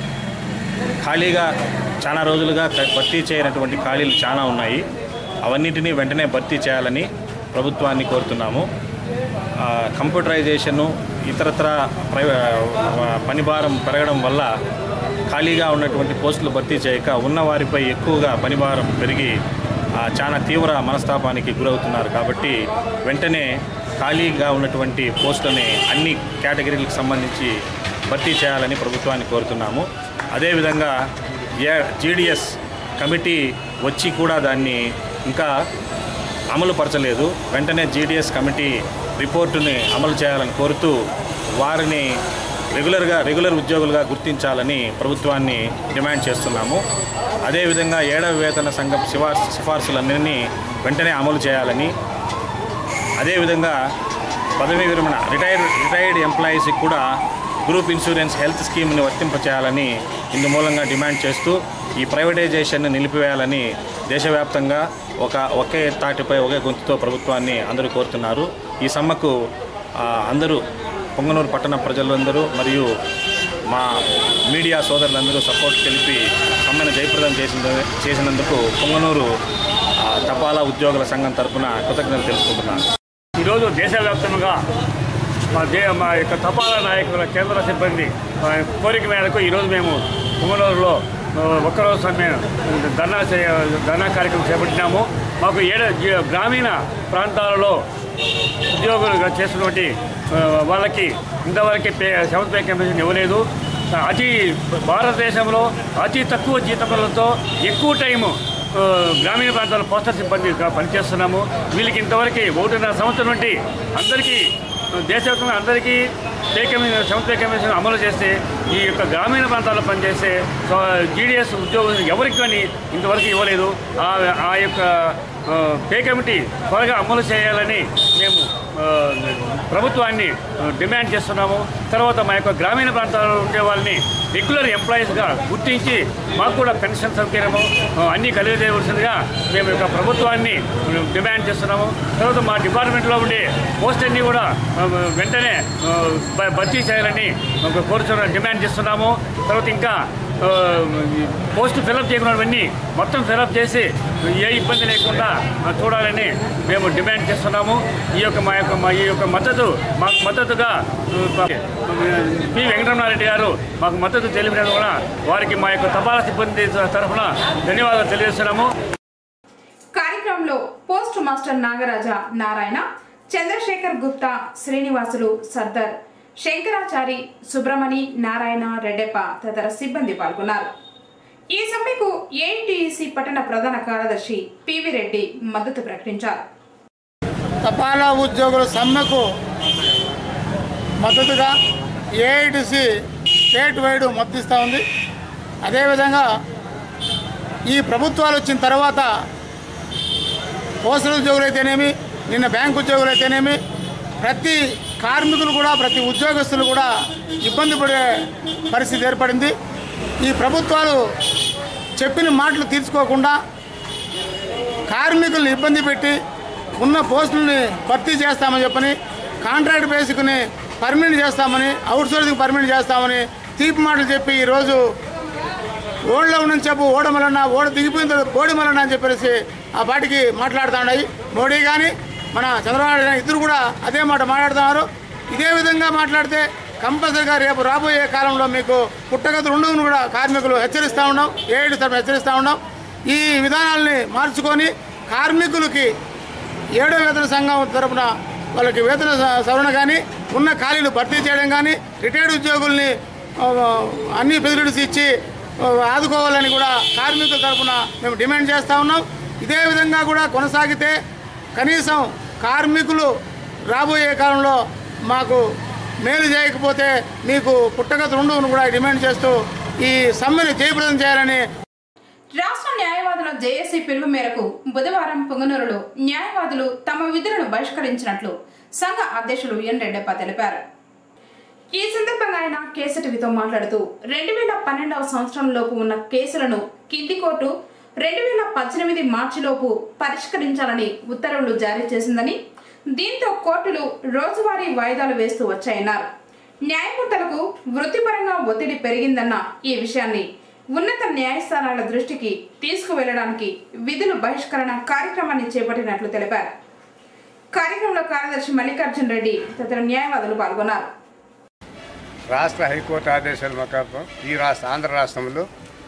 ఖాళీగా చాలా రోజులుగా క- భర్తీ చేయనటువంటి ఖాళీలు చాలా ఉన్నాయి అవన్నిటినీ వెంటనే భర్తీ చేయాలని ప్రభుత్వాన్ని కోరుతున్నాము ఆ, కంప్యూటరైజేషను ఇతరత్ర ప్రై- ఆ, పనిభారం పెరగడం వల్ల ఖాళీగా ఉన్నటువంటి పోస్టులు భర్తీ చేయక ఉన్న వారిపై ఎక్కువగా పనిభారం పెరిగి ఆ, చాలా తీవ్ర మనస్తాపానికి గురవుతున్నారు కాబట్టి వెంటనే ఖాళీగా ఉన్నటువంటి పోస్టులని అన్ని కేటగిరీలకు సంబంధించి భర్తీ చేయాలని ప్రభుత్వాన్ని కోరుతున్నాము అదేవిధంగా ఏ జీడిఎస్ కమిటీ వచ్చి కూడా దాన్ని ఇంకా అమలు పరచలేదు వెంటనే జీడిఎస్ కమిటీ రిపోర్టుని అమలు చేయాలని కోరుతూ వారిని రెగ్యులర్గా రెగ్యులర్ ఉద్యోగులుగా గుర్తించాలని ప్రభుత్వాన్ని డిమాండ్ చేస్తున్నాము అదేవిధంగా ఏడవ వేతన సంఘం సిఫార్సు సిఫార్సులన్నింటినీ వెంటనే అమలు చేయాలని అదేవిధంగా పదవీ విరమణ రిటైర్డ్ రిటైర్డ్ ఎంప్లాయీస్కి కూడా గ్రూప్ ఇన్సూరెన్స్ హెల్త్ స్కీమ్ని వర్తింపచేయాలని ఇందు మూలంగా డిమాండ్ చేస్తూ ఈ ప్రైవేటైజేషన్ని నిలిపివేయాలని దేశవ్యాప్తంగా ఒక ఒకే తాటిపై ఒకే గొంతుతో ప్రభుత్వాన్ని అందరూ కోరుతున్నారు ఈ సమ్మకు ఆ, అందరూ పొంగనూరు పట్టణ ప్రజలందరూ మరియు మా మీడియా సోదరులందరూ సపోర్ట్ తెలిపి సమ్మెను జయప్రదం చేసిన చేసినందుకు పొంగనూరు ఆ, తపాలా ఉద్యోగుల సంఘం తరపున కృతజ్ఞతలు తెలుపుకుంటున్నాను ఈరోజు దేశవ్యాప్తంగా మా దే మా యొక్క తపాలా నాయకుల కేంద్ర సిబ్బంది ఆ, కోరిక మేరకు ఈరోజు మేము పుంగనూరులో ఆ, ఒక్కరోజు సమ్మె ధర్నా చేయ ధర్నా కార్యక్రమం చేపట్టినాము మాకు ఏడ జీ- గ్రామీణ ప్రాంతాలలో ఉద్యోగులుగా చేస్తున్నటువంటి ఆ, వాళ్ళకి ఇంతవరకు పే సెవెంత్ పే కమిషన్ ఇవ్వలేదు అతి భారతదేశంలో అతి తక్కువ జీతములతో ఎక్కువ టైము ఆ, గ్రామీణ ప్రాంతాల పోస్టల్ సిబ్బందిగా పనిచేస్తున్నాము వీళ్ళకి ఇంతవరకు ఒకటిన్నర సంవత్సరం నుండి అందరికీ ఆ, దేశవ్యాప్తంగా అందరికీ pay commission seventh pay commission అమలు చేస్తే ఈ యొక్క గ్రామీణ ప్రాంతాల్లో పనిచేసే జీడిఎస్ ఉద్యోగులు ఎవరికి కానీ ఇంతవరకు ఇవ్వలేదు ఆ ఆ యొక్క ఆ, పే కమిటీ త్వరగా అమలు చేయాలని మేము ఆ, ప్రభుత్వాన్ని ఆ, డిమాండ్ చేస్తున్నాము తర్వాత మా యొక్క గ్రామీణ ప్రాంతాల్లో ఉండే వాళ్ళని రెగ్యులర్ ఎంప్లాయీస్గా గుర్తించి మాకు కూడా పెన్షన్ సౌకర్యము ఆ, అన్నీ కలిగజేయవలసిందిగా మేము యొక్క ప్రభుత్వాన్ని డిమాండ్ చేస్తున్నాము తర్వాత మా డిపార్ట్మెంట్లో ఉండే పోస్ట్ అన్నీ కూడా ఆ, వెంటనే ఆ, భ- భర్తీ చేయాలని ఒక కోరుతున్న డిమాండ్ చేస్తున్నాము తర్వాత ఇంకా ఆ, పోస్ట్ ఫిలప్ చేయకున్నవన్నీ మొత్తం ఫిలప్ చేసి ఏ ఇబ్బంది లేకుండా ఆ, చూడాలని మేము డిమాండ్ చేస్తున్నాము ఈ యొక్క మా యొక్క మా ఈ యొక్క మద్దతు మాకు మద్దతుగా ఆ, పి వెంకటరమణారెడ్డి గారు మాకు మద్దతు తెలిపినందుకు కూడా వారికి మా యొక్క తపాలా సిబ్బంది తరఫున ధన్యవాదాలు తెలియజేస్తున్నాము కార్యక్రమంలో పోస్ట్ మాస్టర్ నాగరాజ నారాయణ చంద్రశేఖర్ గుప్తా శ్రీనివాసులు సర్దార్ శంకరాచారి సుబ్రమణి నారాయణ రెడ్డెప్ప తదితర సిబ్బంది పాల్గొన్నారు ఈ సమ్మెకు ఏఐటిసి పట్టణ ప్రధాన కార్యదర్శి పివి రెడ్డి మద్దతు ప్రకటించారు తపాలా ఉద్యోగుల సమ్మెకు మద్దతుగా ఏఐటిసి స్టేట్ వైడ్ మద్దతిస్తూ ఉంది అదేవిధంగా ఈ ప్రభుత్వాలు వచ్చిన తర్వాత పోస్టల్ ఉద్యోగులు అయితేనేమి నిన్న బ్యాంక్ ఉద్యోగులు అయితేనేమి ప్రతి కార్మికులు కూడా ప్రతి ఉద్యోగస్తులు కూడా ఇబ్బంది పడే పరిస్థితి ఏర్పడింది ఈ ప్రభుత్వాలు చెప్పిన మాటలు తీర్చుకోకుండా కార్మికుల్ని ఇబ్బంది పెట్టి ఉన్న పోస్టులని భర్తీ చేస్తామని చెప్పని కాంట్రాక్ట్ బేసిక్ని పర్మనెంట్ చేస్తామని అవుట్ సోర్సింగ్ పర్మనెంట్ చేస్తామని తీపి మాటలు చెప్పి ఈరోజు ఓడలో ఉన్న చెప్పు ఓడమలన్నా ఓడ దిగిపోయిన తర్వాత ఓడిమలన్నా అని చెప్పేసి ఆ పాటికి మాట్లాడుతూ ఉన్నాయి మోడీ కానీ మన చంద్రబాబు నాయుడు గాని ఇద్దరు కూడా అదే మాట మాట్లాడుతున్నారు ఇదే విధంగా మాట్లాడితే కంపల్సరిగా రేపు రాబోయే కాలంలో మీకు పుట్టగతులు ఉండవును కూడా కార్మికులు హెచ్చరిస్తూ ఉన్నాం ఏడు తరఫున హెచ్చరిస్తూ ఉన్నాం ఈ విధానాల్ని మార్చుకొని కార్మికులకి ఏడో వేతన సంఘం తరపున వాళ్ళకి వేతన స- సవరణ కానీ ఉన్న ఖాళీలు భర్తీ చేయడం కానీ రిటైర్డ్ ఉద్యోగుల్ని ఆ, అన్ని ఫెసిలిటీస్ ఇచ్చి ఆ, ఆదుకోవాలని కూడా కార్మికుల తరపున మేము డిమాండ్ చేస్తూ ఉన్నాం ఇదే విధంగా కూడా కొనసాగితే కనీసం కార్మికులు రాబోయే కాలంలో మాకు మేలు చేయకపోతే మీకు పుట్టగతులు ఉండవును కూడా డిమాండ్ చేస్తూ ఈ సమ్మెను జయప్రదం చేయాలని రాష్ట్ర న్యాయవాదుల జేఏసీ పిలుపు మేరకు బుధవారం పొంగనూరులో న్యాయవాదులు తమ విధులను బహిష్కరించినట్లు సంఘ అధ్యక్షులు ఎన్ రెడ్డప్ప తెలిపారు ఈ సందర్భంగా ఆయన కేసీటీవీతో మాట్లాడుతూ రెండు వేల పన్నెండవ సంవత్సరంలోపు ఉన్న కేసులను కింది కోర్టు రెండు వేల పద్దెనిమిది మార్చిలోపు పరిష్కరించాలని ఉత్తర్వులు జారీ చేసిందని దీంతో కోర్టులు రోజువారీ వాయిదాలు వేస్తూ వచ్చాయన్నారు న్యాయమూర్తులకు వృత్తిపరంగా ఒత్తిడి పెరిగిందన్న ఈ విషయాన్ని ఉన్నత న్యాయస్థానాల దృష్టికి తీసుకువెళ్లడానికి విధులు బహిష్కరణ కార్యక్రమాన్ని చేపట్టినట్లు తెలిపారు కార్యక్రమంలో కార్యదర్శి మల్లికార్జున్ రెడ్డి తదితర న్యాయవాదులు పాల్గొన్నారు రాష్ట్ర హైకోర్టు ఆదేశాల ప్రకారం ఈ రాష్ట్ర ఆంధ్ర రాష్ట్రంలో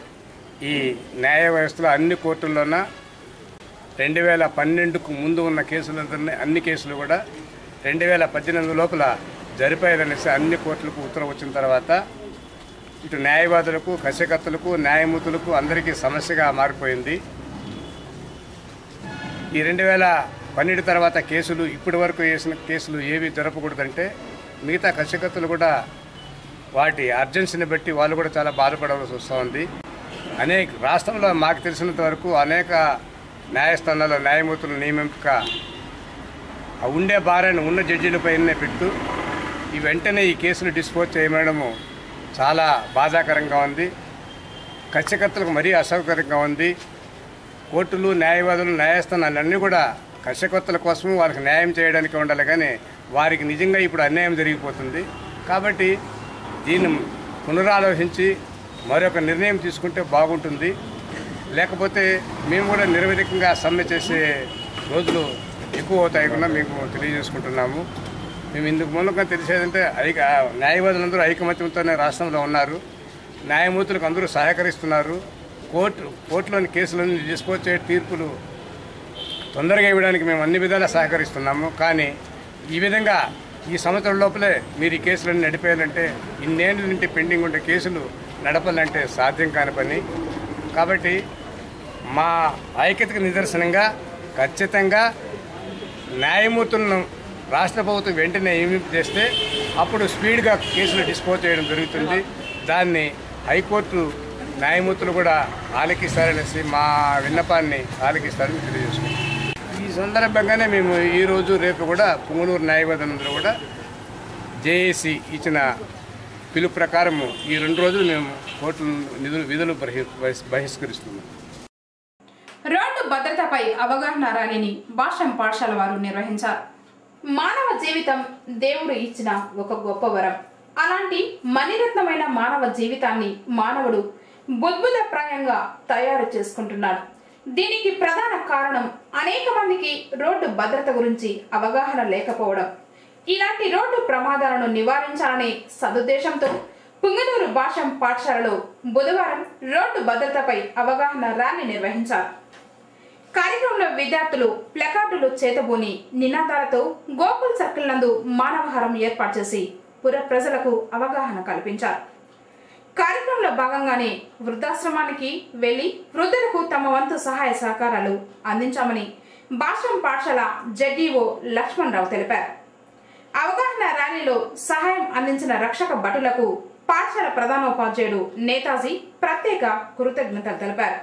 ఈ న్యాయ వ్యవస్థలో అన్ని కోర్టుల్లోన రెండు వేల పన్నెండుకు ముందు ఉన్న కేసులందరినీ అన్ని కేసులు కూడా రెండు వేల పద్దెనిమిది లోపల జరిపాయదనేసి అన్ని కోర్టులకు ఉత్తర్వు వచ్చిన తర్వాత ఇటు న్యాయవాదులకు కశ్యకర్తలకు న్యాయమూర్తులకు అందరికీ సమస్యగా మారిపోయింది ఈ రెండు వేల పన్నెండు తర్వాత కేసులు ఇప్పటి వరకు వేసిన కేసులు ఏవి జరపకూడదంటే మిగతా కశ్యకర్తలు కూడా వాటి అర్జెన్సీని బట్టి వాళ్ళు కూడా చాలా బాధపడవలసి వస్తూ ఉంది అనేక రాష్ట్రంలో మాకు తెలిసినంత వరకు అనేక న్యాయస్థానాల్లో న్యాయమూర్తుల నియమింపక ఆ ఉండే భారాన్ని ఉన్న జడ్జీలపైనే పెట్టు ఈ వెంటనే ఈ కేసులు డిస్పోజ్ చేయమనడము చాలా బాధాకరంగా ఉంది కశ్యకర్తలకు మరీ అసౌకర్యంగా ఉంది కోర్టులు న్యాయవాదులు న్యాయస్థానాలు అన్నీ కూడా కర్షకర్తల కోసం వాళ్ళకి న్యాయం చేయడానికి ఉండాలి కానీ వారికి నిజంగా ఇప్పుడు అన్యాయం జరిగిపోతుంది కాబట్టి దీన్ని పునరాలోచించి మరొక నిర్ణయం తీసుకుంటే బాగుంటుంది లేకపోతే మేము కూడా నిరవధికంగా సమ్మె చేసే రోజులు ఎక్కువ అవుతాయి కూడా మీకు తెలియజేసుకుంటున్నాము మేము ఇందుకు మూలంగా తెలిసేదంటే ఐక న్యాయవాదులందరూ ఐకమత్యంతోనే రాష్ట్రంలో ఉన్నారు న్యాయమూర్తులకు అందరూ సహకరిస్తున్నారు కోర్టు కోర్టులోని కేసులన్నీ డిస్పోజ్ చేయ తీర్పులు తొందరగా ఇవ్వడానికి మేము అన్ని విధాలా సహకరిస్తున్నాము కానీ ఈ విధంగా ఈ సంవత్సరం లోపలే మీరు ఈ కేసులన్నీ నడిపేయాలంటే ఇన్నేళ్ళ నుండి పెండింగ్ ఉండే కేసులు నడపాలంటే సాధ్యం కాని పని కాబట్టి మా ఐక్యతకు నిదర్శనంగా ఖచ్చితంగా న్యాయమూర్తులను రాష్ట్ర ప్రభుత్వం వెంటనే నియమింపు చేస్తే అప్పుడు స్పీడ్గా కేసులు డిస్పోజ్ చేయడం జరుగుతుంది దాన్ని హైకోర్టు న్యాయమూర్తులు కూడా ఆలకిస్తారనేసి మా విన్నపాన్ని ఆలకిస్తారని తెలియజేసుకుంటాం ఈ సందర్భంగానే మేము ఈరోజు రేపు కూడా పుంగనూరు న్యాయవాదులందరూ కూడా జేఏసీ ఇచ్చిన పిలుపు ప్రకారము ఈ రెండు రోజులు మేము కోర్టు నిధులు విధులు బహి- బహిస్- బహిష్కరిస్తున్నాం రోడ్డు భద్రతపై అవగాహన ర్యాలీని భాషం పాఠశాల వారు నిర్వహించారు మానవ జీవితం దేవుడు ఇచ్చిన ఒక గొప్ప వరం అలాంటి మణిరత్నమైన మానవ జీవితాన్ని మానవుడు బుద్భుతప్రాయంగా తయారు చేసుకుంటున్నాడు దీనికి ప్రధాన కారణం అనేక మందికి రోడ్డు భద్రత గురించి అవగాహన లేకపోవడం ఇలాంటి రోడ్డు ప్రమాదాలను నివారించాలనే సదుద్దేశంతో పుంగనూరు భాషం పాఠశాలలో బుధవారం రోడ్డు భద్రతపై అవగాహన ర్యాలీ నిర్వహించారు కార్యక్రమంలో విద్యార్థులు ప్లకార్డులు చేతబూని నినాదాలతో గోకుల్ సర్కిల్ నందు మానవహారం ఏర్పాటు చేసి పుర ప్రజలకు అవగాహన కల్పించారు కార్యక్రమంలో భాగంగానే వృద్ధాశ్రమానికి వెళ్లి వృద్ధులకు తమ వంతు సహాయ సహకారాలు అందించామని భాషం పాఠశాల జడ్ఈఓ లక్ష్మణ్ రావు తెలిపారు అవగాహన ర్యాలీలో సహాయం అందించిన రక్షక భటులకు పాఠశాల ప్రధానోపాధ్యాయుడు నేతాజీ ప్రత్యేక కృతజ్ఞతలు తెలిపారు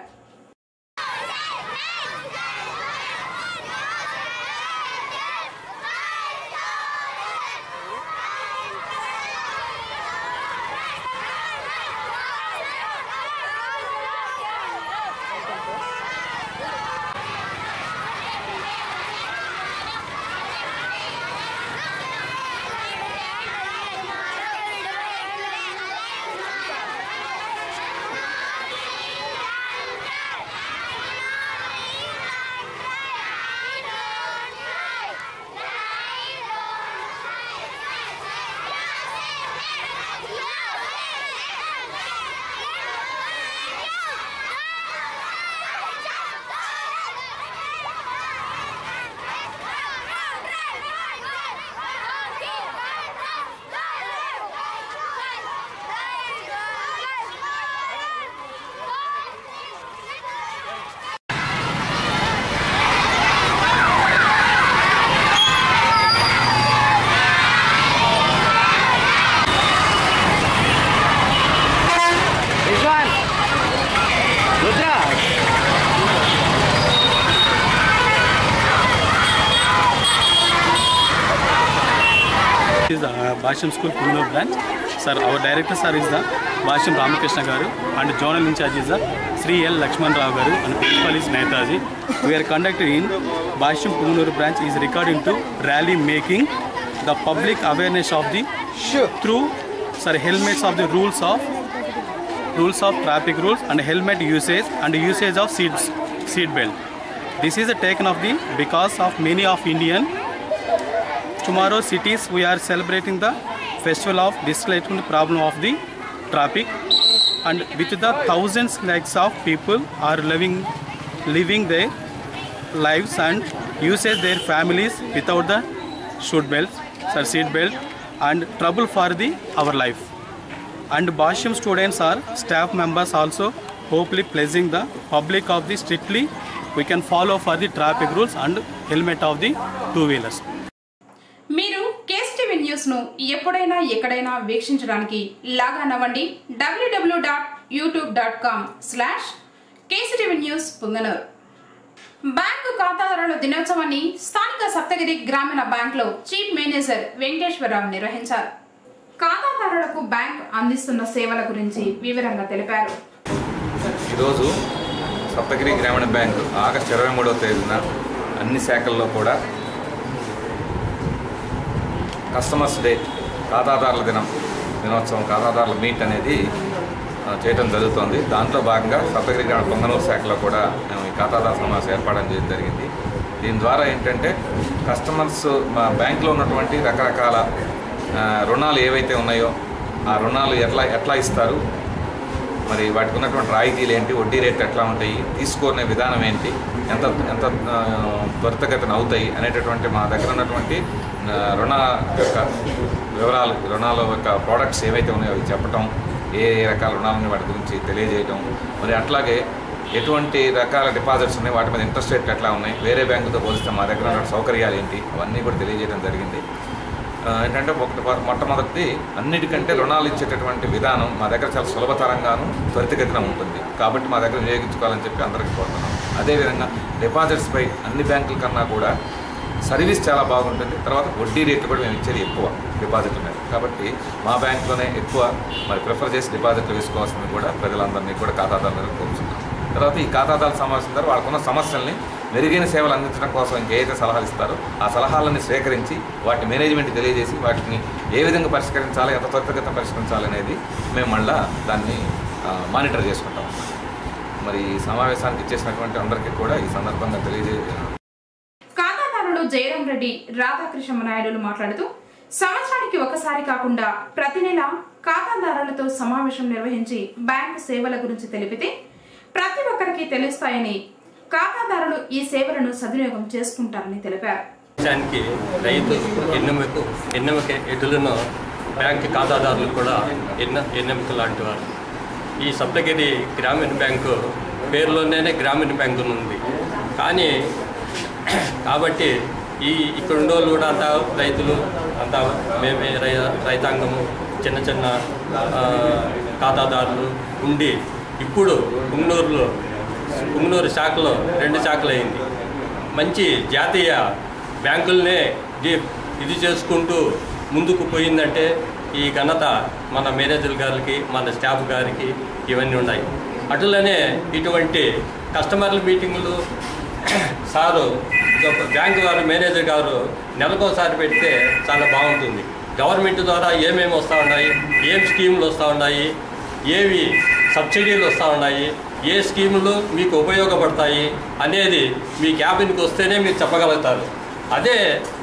is the uh, Basham School Punno branch. Sir, our director sir is the Basham Ramakrishna Garu and zonal in charge is the Sri L. Lakshman Rao Garu and principal is Netaji. We are conducting in Basham Punur branch is recording to rally making the public awareness of the through sir helmets of the rules of rules of traffic rules and helmet usage and usage of seats seat belt. This is a taken of the because of many of Indian tomorrow cities we are celebrating the festival of disclaimer problem of the traffic and with the thousands lakhs of people are living living their lives and uses their families without the shoot belts or seat belt and trouble for the our life and Basham students are staff members also hopefully pleasing the public of the strictly we can follow for the traffic rules and helmet of the two wheelers మీరు కేఎస్టీవీ news ను ఎప్పుడైనా ఎక్కడైనా వీక్షించడానికి log on అవ్వండి WWW dot YouTube dot com slash KCTV news Punganur bank ఖాతాదారుల దినోత్సవాన్ని స్థానిక సప్తగిరి గ్రామీణ బ్యాంకులో చీఫ్ మేనేజర్ వెంకటేశ్వరరావు నిర్వహించారు ఖాతాదారులకు బ్యాంక్ అందిస్తున్న సేవల గురించి వివరంగా తెలిపారు ఈరోజు సప్తగిరి గ్రామీణ బ్యాంక్ ఆగస్టు ఇరవై మూడవ తేదీన అన్ని శాఖల్లో కూడా కస్టమర్స్ డే ఖాతాదారుల దినం దినోత్సవం ఖాతాదారుల మీట్ అనేది ఆ, చేయడం జరుగుతోంది దాంట్లో భాగంగా సప్తగిరి గ్రామ పొంగనూరు శాఖలో కూడా మేము ఈ ఖాతాదారు సమావేశం ఏర్పాటు చేయడం జరిగింది దీని ద్వారా ఏంటంటే కస్టమర్స్ మా బ్యాంకులో ఉన్నటువంటి రకరకాల ఆ, రుణాలు ఏవైతే ఉన్నాయో ఆ రుణాలు ఎట్లా ఎట్లా ఇస్తారు మరి వాటికి ఉన్నటువంటి రాయితీలు ఏంటి వడ్డీ రేట్లు ఎట్లా ఉంటాయి తీసుకునే విధానం ఏంటి ఎంత ఎంత ఆ, త్వరితగతిన అవుతాయి అనేటటువంటి మా దగ్గర ఉన్నటువంటి ఆ, రుణ యొక్క వివరాలు రుణాల యొక్క ప్రోడక్ట్స్ ఏవైతే ఉన్నాయో అవి చెప్పటం ఏ ఏ రకాల రుణాలని వాటి గురించి తెలియజేయటం మరి అట్లాగే ఎటువంటి రకాల డిపాజిట్స్ ఉన్నాయి వాటి మీద ఇంట్రెస్ట్ రేట్లు ఎట్లా ఉన్నాయి వేరే బ్యాంకుతో పోలిస్తే మా దగ్గర ఉన్న సౌకర్యాలు ఏంటి అవన్నీ కూడా తెలియజేయడం జరిగింది ఆ, ఏంటంటే ఒకటి మొట్టమొదటి అన్నిటికంటే రుణాలు ఇచ్చేటటువంటి విధానం మా దగ్గర చాలా సులభతరంగాను త్వరితగతిన ఉంటుంది కాబట్టి మా దగ్గర వినియోగించుకోవాలని చెప్పి అందరికీ కోరుతున్నాం అదేవిధంగా డిపాజిట్స్పై అన్ని బ్యాంకుల కన్నా కూడా సర్వీస్ చాలా బాగుంటుంది తర్వాత వడ్డీ రేట్లు కూడా మేము ఇచ్చేది ఎక్కువ డిపాజిట్ల మీద కాబట్టి మా బ్యాంకులోనే ఎక్కువ మరి ప్రిఫర్ చేసి డిపాజిట్లు వేసుకోవాల్సింది కూడా ప్రజలందరినీ కూడా ఖాతాదారులను కోరుతున్నాం తర్వాత ఈ ఖాతాదారుల సమావేశం ద్వారా వాళ్ళకున్న సమస్యల్ని మెరుగైన సేవలు అందించడం కోసం ఇంకేదైతే సలహాలు ఇస్తారో ఆ సలహాలను స్వీకరించి వాటి మేనేజ్మెంట్ తెలియజేసి వాటిని ఏ విధంగా పరిష్కరించాలి ఎంత త్వరితగతిన పరిష్కరించాలి అనేది మేము మళ్ళా దాన్ని ఆ, మానిటర్ చేసుకుంటాం మరి ఈ సమావేశానికి ఇచ్చేసినటువంటి అందరికీ కూడా ఈ సందర్భంగా తెలియజే ఖాతాదారులు జయరాం రెడ్డి రాధాకృష్ణ నాయుడులు మాట్లాడుతూ సంవత్సరానికి ఒకసారి కాకుండా ప్రతి నెల ఖాతాదారులతో సమావేశం నిర్వహించి బ్యాంకు సేవల గురించి తెలిపితే ప్రతి ఒక్కరికి తెలుస్తాయని ఖాతాదారులు ఈ సేవలను సద్వినియోగం చేసుకుంటారని తెలిపారు దేశానికి రైతు ఎన్నెముక ఎన్నెముక ఎటులను బ్యాంక్ ఖాతాదారులు కూడా ఎన్న ఎన్నెముక లాంటి వారు ఈ సప్తగిరి గ్రామీణ బ్యాంకు పేరులోనే గ్రామీణ బ్యాంకు ఉంది కానీ కాబట్టి ఈ ఇక్కడ ఉండే వాళ్ళు కూడా అంతా రైతులు అంతా మేమే రై రైతాంగము చిన్న చిన్న ఆ, ఖాతాదారులు ఉండి ఇప్పుడు పుంగనూరులో పుంగనూరు శాఖలో రెండు శాఖలు అయింది మంచి జాతీయ బ్యాంకులనే ఇది ఇది చేసుకుంటూ ముందుకు పోయిందంటే ఈ ఘనత మన మేనేజర్ గారికి మన స్టాఫ్ గారికి ఇవన్నీ ఉన్నాయి అటులనే ఇటువంటి కస్టమర్ల మీటింగులు సారు బ్యాంక్ వారు మేనేజర్ గారు నెలకోసారి పెడితే చాలా బాగుంటుంది గవర్నమెంట్ ద్వారా ఏమేమి వస్తూ ఉన్నాయి ఏం స్కీములు వస్తూ ఉన్నాయి ఏవి సబ్సిడీలు వస్తూ ఉన్నాయి ఏ స్కీములు మీకు ఉపయోగపడతాయి అనేది మీ క్యాబిన్కి వస్తేనే మీరు చెప్పగలుగుతారు అదే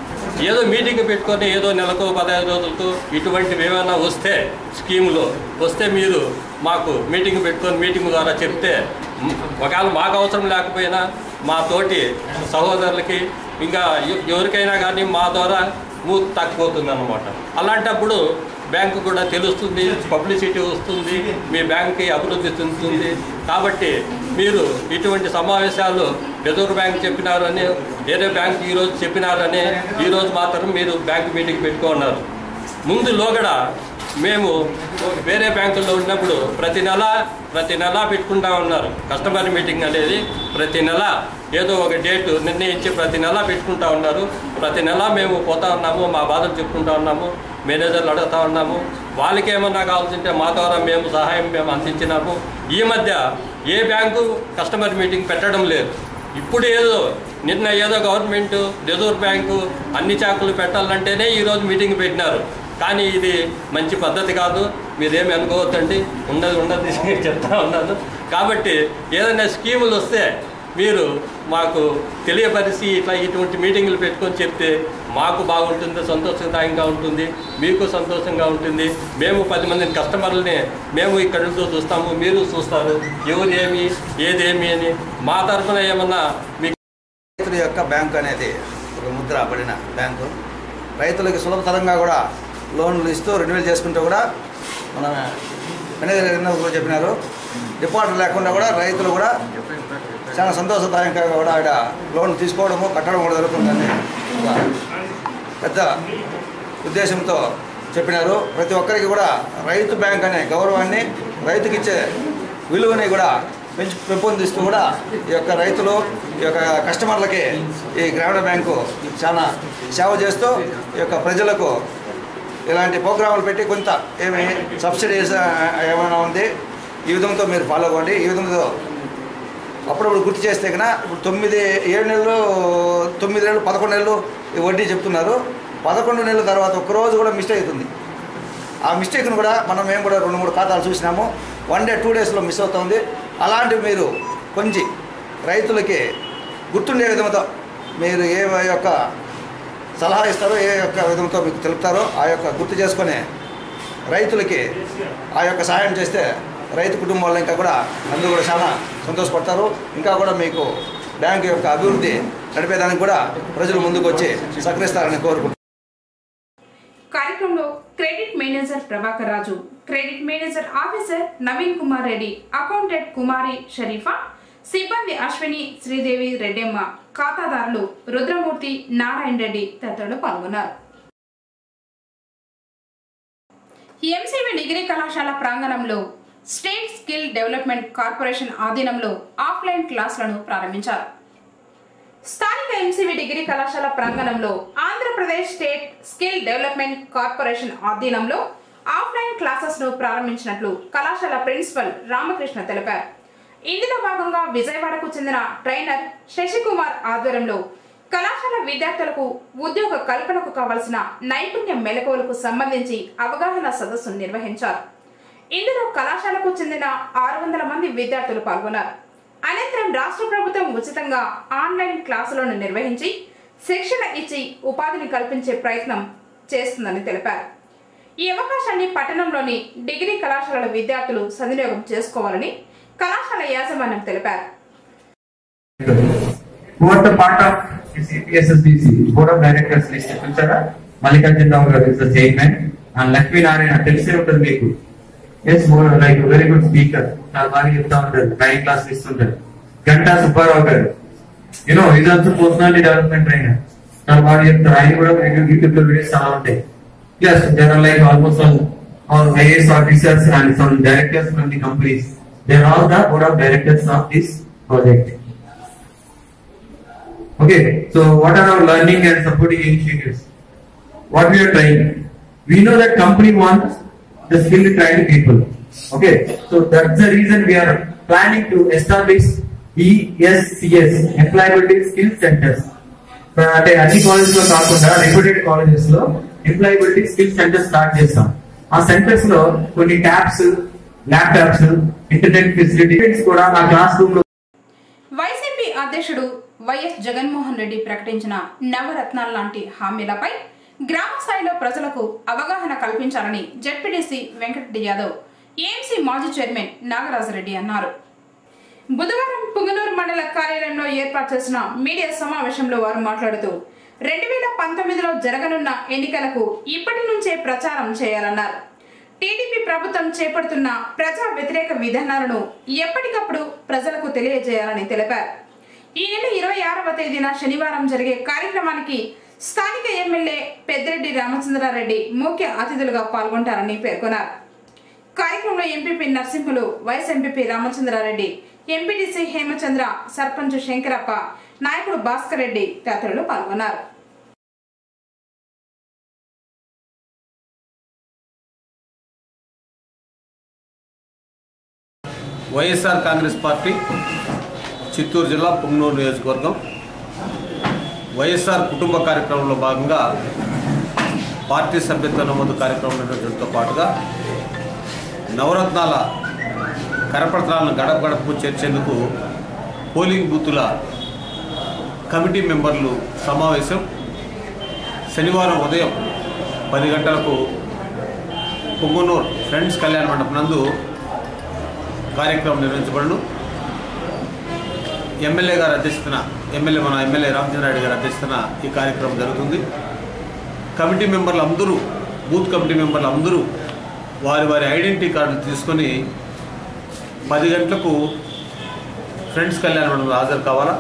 ఏదో మీటింగ్ పెట్టుకొని ఏదో నెలకు పదహైదు రోజులకు ఇటువంటివి ఏమైనా వస్తే స్కీములు వస్తే మీరు మాకు మీటింగ్ పెట్టుకొని మీటింగ్ ద్వారా చెప్తే మ్, ఒకవేళ మాకు అవసరం లేకపోయినా మా తోటి సహోదరులకి ఇంకా ఎ- ఎవరికైనా కానీ మా ద్వారా మూత్ తగ్గిపోతుంది అనమాట అలాంటప్పుడు బ్యాంకు కూడా తెలుస్తుంది పబ్లిసిటీ వస్తుంది మీ బ్యాంక్కి అభివృద్ధి చెందుతుంది కాబట్టి మీరు ఇటువంటి సమావేశాలు రిజర్వ్ బ్యాంక్ చెప్పినారని వేరే బ్యాంక్ ఈరోజు చెప్పినారని ఈరోజు మాత్రం మీరు బ్యాంక్ మీటింగ్ పెట్టుకున్నారు ముందు లోగడ మేము వేరే బ్యాంకుల్లో ఉన్నప్పుడు ప్రతి నెల ప్రతి నెల పెట్టుకుంటా ఉన్నారు కస్టమర్ మీటింగ్ అనేది ప్రతి నెల ఏదో ఒక డేట్ నిర్ణయించి ప్రతి నెల పెట్టుకుంటా ఉన్నారు ప్రతి నెల మేము పోతా ఉన్నాము మా బాధలు చెప్పుకుంటా ఉన్నాము మేనేజర్లు అడుగుతా ఉన్నాము వాళ్ళకి ఏమన్నా కావాల్సింటే మా ద్వారా మేము సహాయం మేము అందించినాము ఈ మధ్య ఏ బ్యాంకు కస్టమర్ మీటింగ్ పెట్టడం లేదు ఇప్పుడు ఏదో నిన్న ఏదో గవర్నమెంట్ రిజర్వ్ బ్యాంకు అన్ని శాఖలు పెట్టాలంటేనే ఈరోజు మీటింగ్ పెట్టినారు కానీ ఇది మంచి పద్ధతి కాదు మీరేమి అనుకోవద్దండి ఉన్నది ఉన్నది చెప్తా ఉన్నాను కాబట్టి ఏదైనా స్కీములు వస్తే మీరు మాకు తెలియపరిచి ఇట్లా ఇటువంటి మీటింగులు పెట్టుకొని చెప్తే మాకు బాగుంటుంది సంతోషదాయంగా ఉంటుంది మీకు సంతోషంగా ఉంటుంది మేము పది మంది కస్టమర్లని మేము ఇక్కడ నుంచి చూస్తాము మీరు చూస్తారు ఎవరు ఏమి ఏదేమి అని మా తరఫున ఏమన్నా మీకు రైతుల యొక్క బ్యాంకు అనేది ఒక ముద్ర పడిన బ్యాంకు రైతులకి సులభతరంగా కూడా లోన్లు ఇస్తూ రెన్యువల్ చేసుకుంటూ కూడా మన మేనేజర్ గారు కూడా చెప్పినారు డిపాజిట్ లేకుండా కూడా రైతులు కూడా చాలా సంతోషదాయకంగా కూడా ఆడ లోన్ తీసుకోవడము కట్టడం కూడా జరుగుతుందని ఒక పెద్ద ఉద్దేశంతో చెప్పినారు ప్రతి ఒక్కరికి కూడా రైతు బ్యాంక్ అనే గౌరవాన్ని రైతుకి ఇచ్చే విలువని కూడా పెంచు పెంపొందిస్తూ కూడా ఈ యొక్క రైతులు ఈ యొక్క కస్టమర్లకి ఈ గ్రామీణ బ్యాంకు చాలా సేవ చేస్తూ ఈ యొక్క ప్రజలకు ఇలాంటి ప్రోగ్రాములు పెట్టి కొంత ఏమి సబ్సిడీస్ ఆ, ఏమైనా ఉంది ఈ విధంతో మీరు ఫాలో అవ్వండి ఈ విధంగా అప్పుడప్పుడు గుర్తు చేస్తే కన్నా ఇప్పుడు తొమ్మిది ఏడు నెలలు తొమ్మిది నెలలు పదకొండు నెలలు ఈ వడ్డీ చెప్తున్నారు పదకొండు నెలల తర్వాత ఒక్కరోజు కూడా మిస్టేక్ అవుతుంది ఆ మిస్టేక్ను కూడా మనం మేము కూడా రెండు మూడు ఖాతాలు చూసినాము వన్ డే టూ డేస్లో మిస్ అవుతుంది అలాంటివి మీరు కొంచెం రైతులకి గుర్తుండే విధంతో మీరు ఏ యొక్క సలహా ఇస్తారో ఏ యొక్క విధంతో మీకు తెలుపుతారో ఆ యొక్క గుర్తు చేసుకొని రైతులకి ఆ యొక్క సహాయం చేస్తే రైతు కుటుంబాల్లో ఇంకా కూడా అందరూ కూడా చాలా సంతోషపడతారు ఇంకా కూడా మీకు బ్యాంకు యొక్క అభివృద్ధి నడిపేదానికి కూడా ప్రజలు ముందుకు వచ్చి సహకరిస్తారని కోరుకుంటున్నాను కార్యక్రమంలో credit manager Prabhakar Raju credit manager officer Naveen Kumar Reddy accountant Kumari Sharifa సిబ్బంది అశ్విని శ్రీదేవి రెడ్డెమ్మ ఖాతాదారులు రుద్రమూర్తి నారాయణ రెడ్డి తదితరులు పాల్గొన్నారు ఎంసీబీ డిగ్రీ కళాశాల ప్రాంగణంలో స్టేట్ స్కిల్ డెవలప్మెంట్ కార్పొరేషన్ ఆధీనంలో ఆఫ్లైన్ క్లాసులను ప్రారంభించారు స్థానిక ఎంసీబీ డిగ్రీ కళాశాల ప్రాంగణంలో Andhra Pradesh state skill development corporation ఆధీనంలో ఆఫ్లైన్ క్లాసెస్ ను ప్రారంభించినట్లు కళాశాల ప్రిన్సిపల్ రామకృష్ణ తెలిపారు ఇందులో భాగంగా విజయవాడకు చెందిన ట్రైనర్ శశికుమార్ ఆధ్వర్యంలో కళాశాల విద్యార్థులకు ఉద్యోగ కల్పనకు కావలసిన నైపుణ్య మెలకువలకు సంబంధించి అవగాహన సదస్సు నిర్వహించారు ఇందులో కళాశాలకు చెందిన ఆరు వందల మంది విద్యార్థులు పాల్గొన్నారు అనంతరం రాష్ట్ర ప్రభుత్వం ఉచితంగా ఆన్లైన్ క్లాసులను నిర్వహించి శిక్షణ ఇచ్చి ఉపాధిని కల్పించే ప్రయత్నం చేస్తుందని తెలిపారు ఈ అవకాశాన్ని పట్టణంలోని డిగ్రీ కళాశాలల విద్యార్థులు సద్వినియోగం చేసుకోవాలని కళాశాల యాజమాన్యం తెలిపారు who are the part of the CPSSDC board of directors list చూసారా మల్లికార్జున రావు గారు is the chairman and Lakshmi Narayana తెలిసే ఉంటుంది మీకు yes like very good speaker చాలా బాగా చెప్తా ఉంటారు డ్రాయింగ్ క్లాస్ ఇస్తుంటారు గంటా సుబ్బారావు గారు యూనో ఇది ఆల్సో పర్సనాలిటీ డెవలప్మెంట్ ట్రైనర్ చాలా బాగా చెప్తారు ఆయన కూడా యూట్యూబ్ లో వీడియోస్ చాలా ఉంటాయి yes there are like almost all IAS officers and from directors from the companies there all the board of directors of this project Okay, so what are our learning and supporting initiatives? What we are trying? We know that company wants the skilled trained people. Okay, so that's the reason we are planning to establish ESCS, Employability Skill Centers. అంటే అన్ని colleges లో కాకుండా reputed colleges లో employability skill centres start చేస్తాం ఆ centres లో కొన్ని tabs laptops internet facilities కూడా ఆ క్లాస్ రూమ్ లో వైసీపీ అధ్యక్షుడు వైఎస్ జగన్మోహన్ రెడ్డి ప్రకటించిన నవరత్నాల లాంటి హామీలపై గ్రామ స్థాయిలో ప్రజలకు అవగాహన కల్పించాలని జడ్పీటీసీ వెంకటరెడ్డి యాదవ్ ఏఎంసీ మాజీ చైర్మన్ నాగరాజరెడ్డి అన్నారు బుధవారం పుంగనూరు మండల కార్యాలయంలో ఏర్పాటు చేసిన మీడియా సమావేశంలో వారు మాట్లాడుతూ రెండు వేల పంతొమ్మిదిలో జరగనున్న ఎన్నికలకు ఇప్పటి నుంచే ప్రచారం చేయాలన్నారు టీడీపీ ప్రభుత్వం చేపడుతున్న ప్రజా వ్యతిరేక విధానాలను ఎప్పటికప్పుడు ప్రజలకు తెలియజేయాలని తెలిపారు ఈ నెల ఇరవై ఆరవ తేదీన శనివారం జరిగే కార్యక్రమానికి స్థానిక ఎమ్మెల్యే పెద్దిరెడ్డి రామచంద్రారెడ్డి ముఖ్య అతిథులుగా పాల్గొంటారని పేర్కొన్నారు కార్యక్రమంలో MPP Narasimhulu vice MPP Ramachandrareddy MPTC Hemachandra sarpanch Shankarappa నాయకుడు భాస్కర్ రెడ్డి తదితరులు పాల్గొన్నారు వైఎస్ఆర్ కాంగ్రెస్ పార్టీ చిత్తూరు జిల్లా పుంగనూరు నియోజకవర్గం వైఎస్ఆర్ కుటుంబ కార్యక్రమంలో భాగంగా పార్టీ సభ్యత్వ నమోదు కార్యక్రమం నిర్వహించడంతో పాటుగా నవరత్నాల కరపత్రాలను గడప గడపకు చేర్చేందుకు పోలింగ్ బూతుల కమిటీ మెంబర్లు సమావేశం శనివారం ఉదయం పది గంటలకు పొంగునూరు ఫ్రెండ్స్ కళ్యాణ మండపం నందు కార్యక్రమం నిర్వహించబడను ఎమ్మెల్యే గారి అధ్యక్షతన ఎమ్మెల్యే మన ఎమ్మెల్యే రామచంద్రారెడ్డి గారి అధ్యక్షతన ఈ కార్యక్రమం జరుగుతుంది కమిటీ మెంబర్లు అందరూ బూత్ కమిటీ మెంబర్లు అందరూ వారి వారి ఐడెంటిటీ కార్డులు తీసుకొని పది గంటలకు ఫ్రెండ్స్ కళ్యాణ మండపంలో హాజరు కావాలా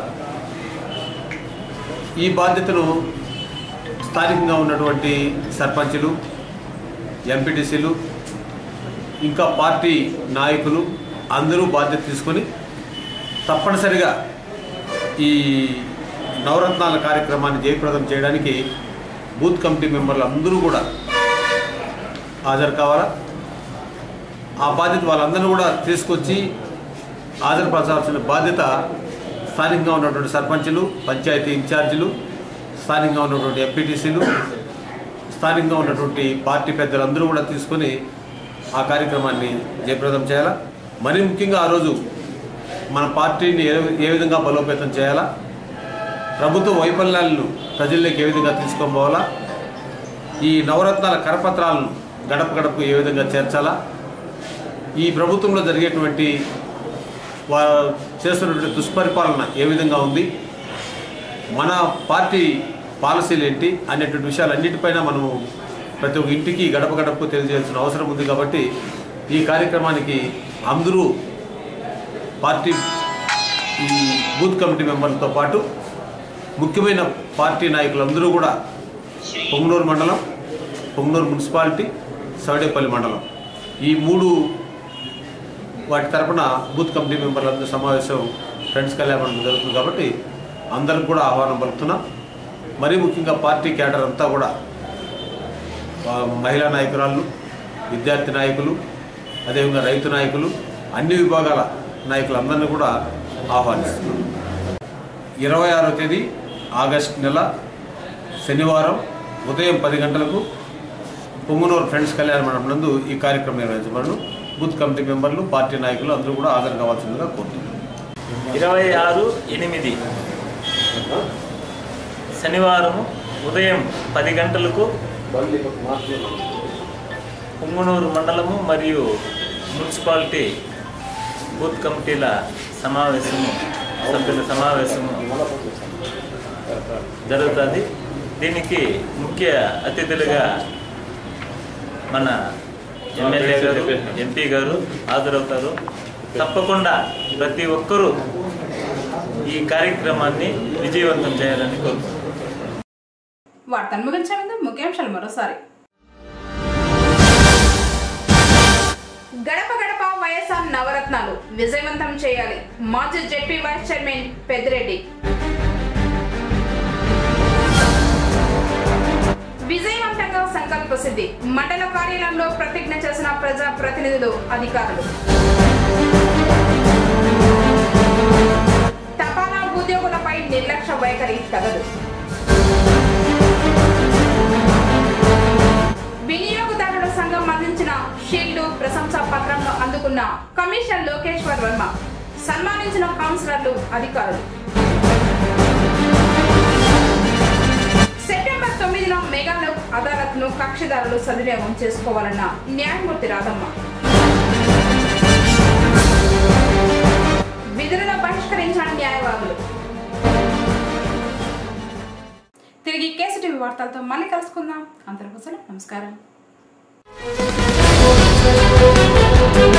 ఈ బాధ్యతను స్థానికంగా ఉన్నటువంటి సర్పంచులు ఎంపీటీసీలు ఇంకా పార్టీ నాయకులు అందరూ బాధ్యత తీసుకొని తప్పనిసరిగా ఈ నవరత్నాల కార్యక్రమాన్ని జయప్రదం చేయడానికి బూత్ కమిటీ మెంబర్లు అందరూ కూడా హాజరు కావాలా ఆ బాధ్యత వాళ్ళందరినీ కూడా తీసుకొచ్చి హాజరుపరచాల్సిన బాధ్యత స్థానికంగా ఉన్నటువంటి సర్పంచులు పంచాయతీ ఇన్ఛార్జీలు స్థానికంగా ఉన్నటువంటి ఎంపీటీసీలు స్థానికంగా ఉన్నటువంటి పార్టీ పెద్దలందరూ కూడా తీసుకొని ఆ కార్యక్రమాన్ని జయప్రదం చేయాలా మరీ ముఖ్యంగా ఆ రోజు మన పార్టీని ఏ ఏ విధంగా బలోపేతం చేయాలా ప్రభుత్వ వైఫల్యాలను ప్రజల్లోకి ఏ విధంగా తీసుకొని పోవాలా ఈ నవరత్నాల కరపత్రాలను గడప గడపకు ఏ విధంగా చేర్చాలా ఈ ప్రభుత్వంలో జరిగేటువంటి వారు చేస్తున్నటువంటి దుష్పరిపాలన ఏ విధంగా ఉంది మన పార్టీ పాలసీలు ఏంటి అనేటువంటి విషయాలన్నిటిపైన మనము ప్రతి ఒక్క ఇంటికి గడప గడపకు తెలియజేయాల్సిన అవసరం ఉంది కాబట్టి ఈ కార్యక్రమానికి అందరూ పార్టీ ఈ బూత్ కమిటీ మెంబర్లతో పాటు ముఖ్యమైన పార్టీ నాయకులందరూ కూడా పొంగనూరు మండలం పొంగనూరు మున్సిపాలిటీ సవడేపల్లి మండలం ఈ మూడు వాటి తరపున బూత్ కమిటీ మెంబర్లందరూ సమావేశం ఫ్రెండ్స్ కళ్యాణ మండపం జరుగుతుంది కాబట్టి అందరికి కూడా ఆహ్వానం పలుకుతున్నాం మరీ ముఖ్యంగా పార్టీ క్యాడర్ అంతా కూడా ఆ, మహిళా నాయకురాళ్ళు విద్యార్థి నాయకులు అదేవిధంగా రైతు నాయకులు అన్ని విభాగాల నాయకులందరినీ కూడా ఆహ్వానిస్తున్నాం ఇరవై ఆరో తేదీ ఆగస్ట్ నెల శనివారం ఉదయం పది గంటలకు పొంగునూరు ఫ్రెండ్స్ కళ్యాణ మండపం నందు ఈ కార్యక్రమం నిర్వహించబడను బూత్ కమిటీ మెంబర్లు పార్టీ నాయకులు అందరూ కూడా హాజరు కావాల్సిందిగా కోరుతున్నాను ఇరవై ఆరు ఎనిమిది శనివారం ఉదయం పది గంటలకు పుంగనూరు మండలము మరియు మున్సిపాలిటీ బూత్ కమిటీల సమావేశము సభ్యుల సమావేశం జరుగుతుంది దీనికి ముఖ్య అతిథులుగా మన ఎమ్మెల్యే గారు ఎంపీ గారు హాజరవుతారు తప్పకుండా ప్రతి ఒక్కరూ ఈ కార్యక్రమాన్ని విజయవంతం చేయాలని కోరుకుంటున్నాను వార్తను ముగించే ముందు ముఖ్యాంశాలు మరోసారి గడప గడప వైఎస్ఆర్ నవరత్నాలు విజయవంతం చేయాలి మాజీ జెడ్పీ వైస్ చైర్మన్ పెద్దిరెడ్డి విజయవంతంగా సంకల్ప సిద్ధి మండల కార్యాలయంలో ప్రతిజ్ఞ చేసిన ప్రజా ప్రతినిధులు అధికారులు తపాలా ఉద్యోగులపై నిర్లక్ష్య వైఖరి తగదు వినియోగదారుల సంఘం అందించిన షీల్డ్ ప్రశంసా పత్రంను అందుకున్న కమిషనర్ లోకేశ్వర్ వర్మ సన్మానించిన కౌన్సిలర్లు అధికారులు సెప్టెంబర్ తొమ్మిదిన మెగాలో అదాలత్ ను కక్షిదారులు సద్వినియోగం చేసుకోవాలన్న న్యాయమూర్తి రాధమ్మ విధులను బహిష్కరించిన న్యాయవాదులు తిరిగి కేసీటీవీ వార్తలతో మళ్ళీ కలుసుకుందాం అందరికీ నమస్కారం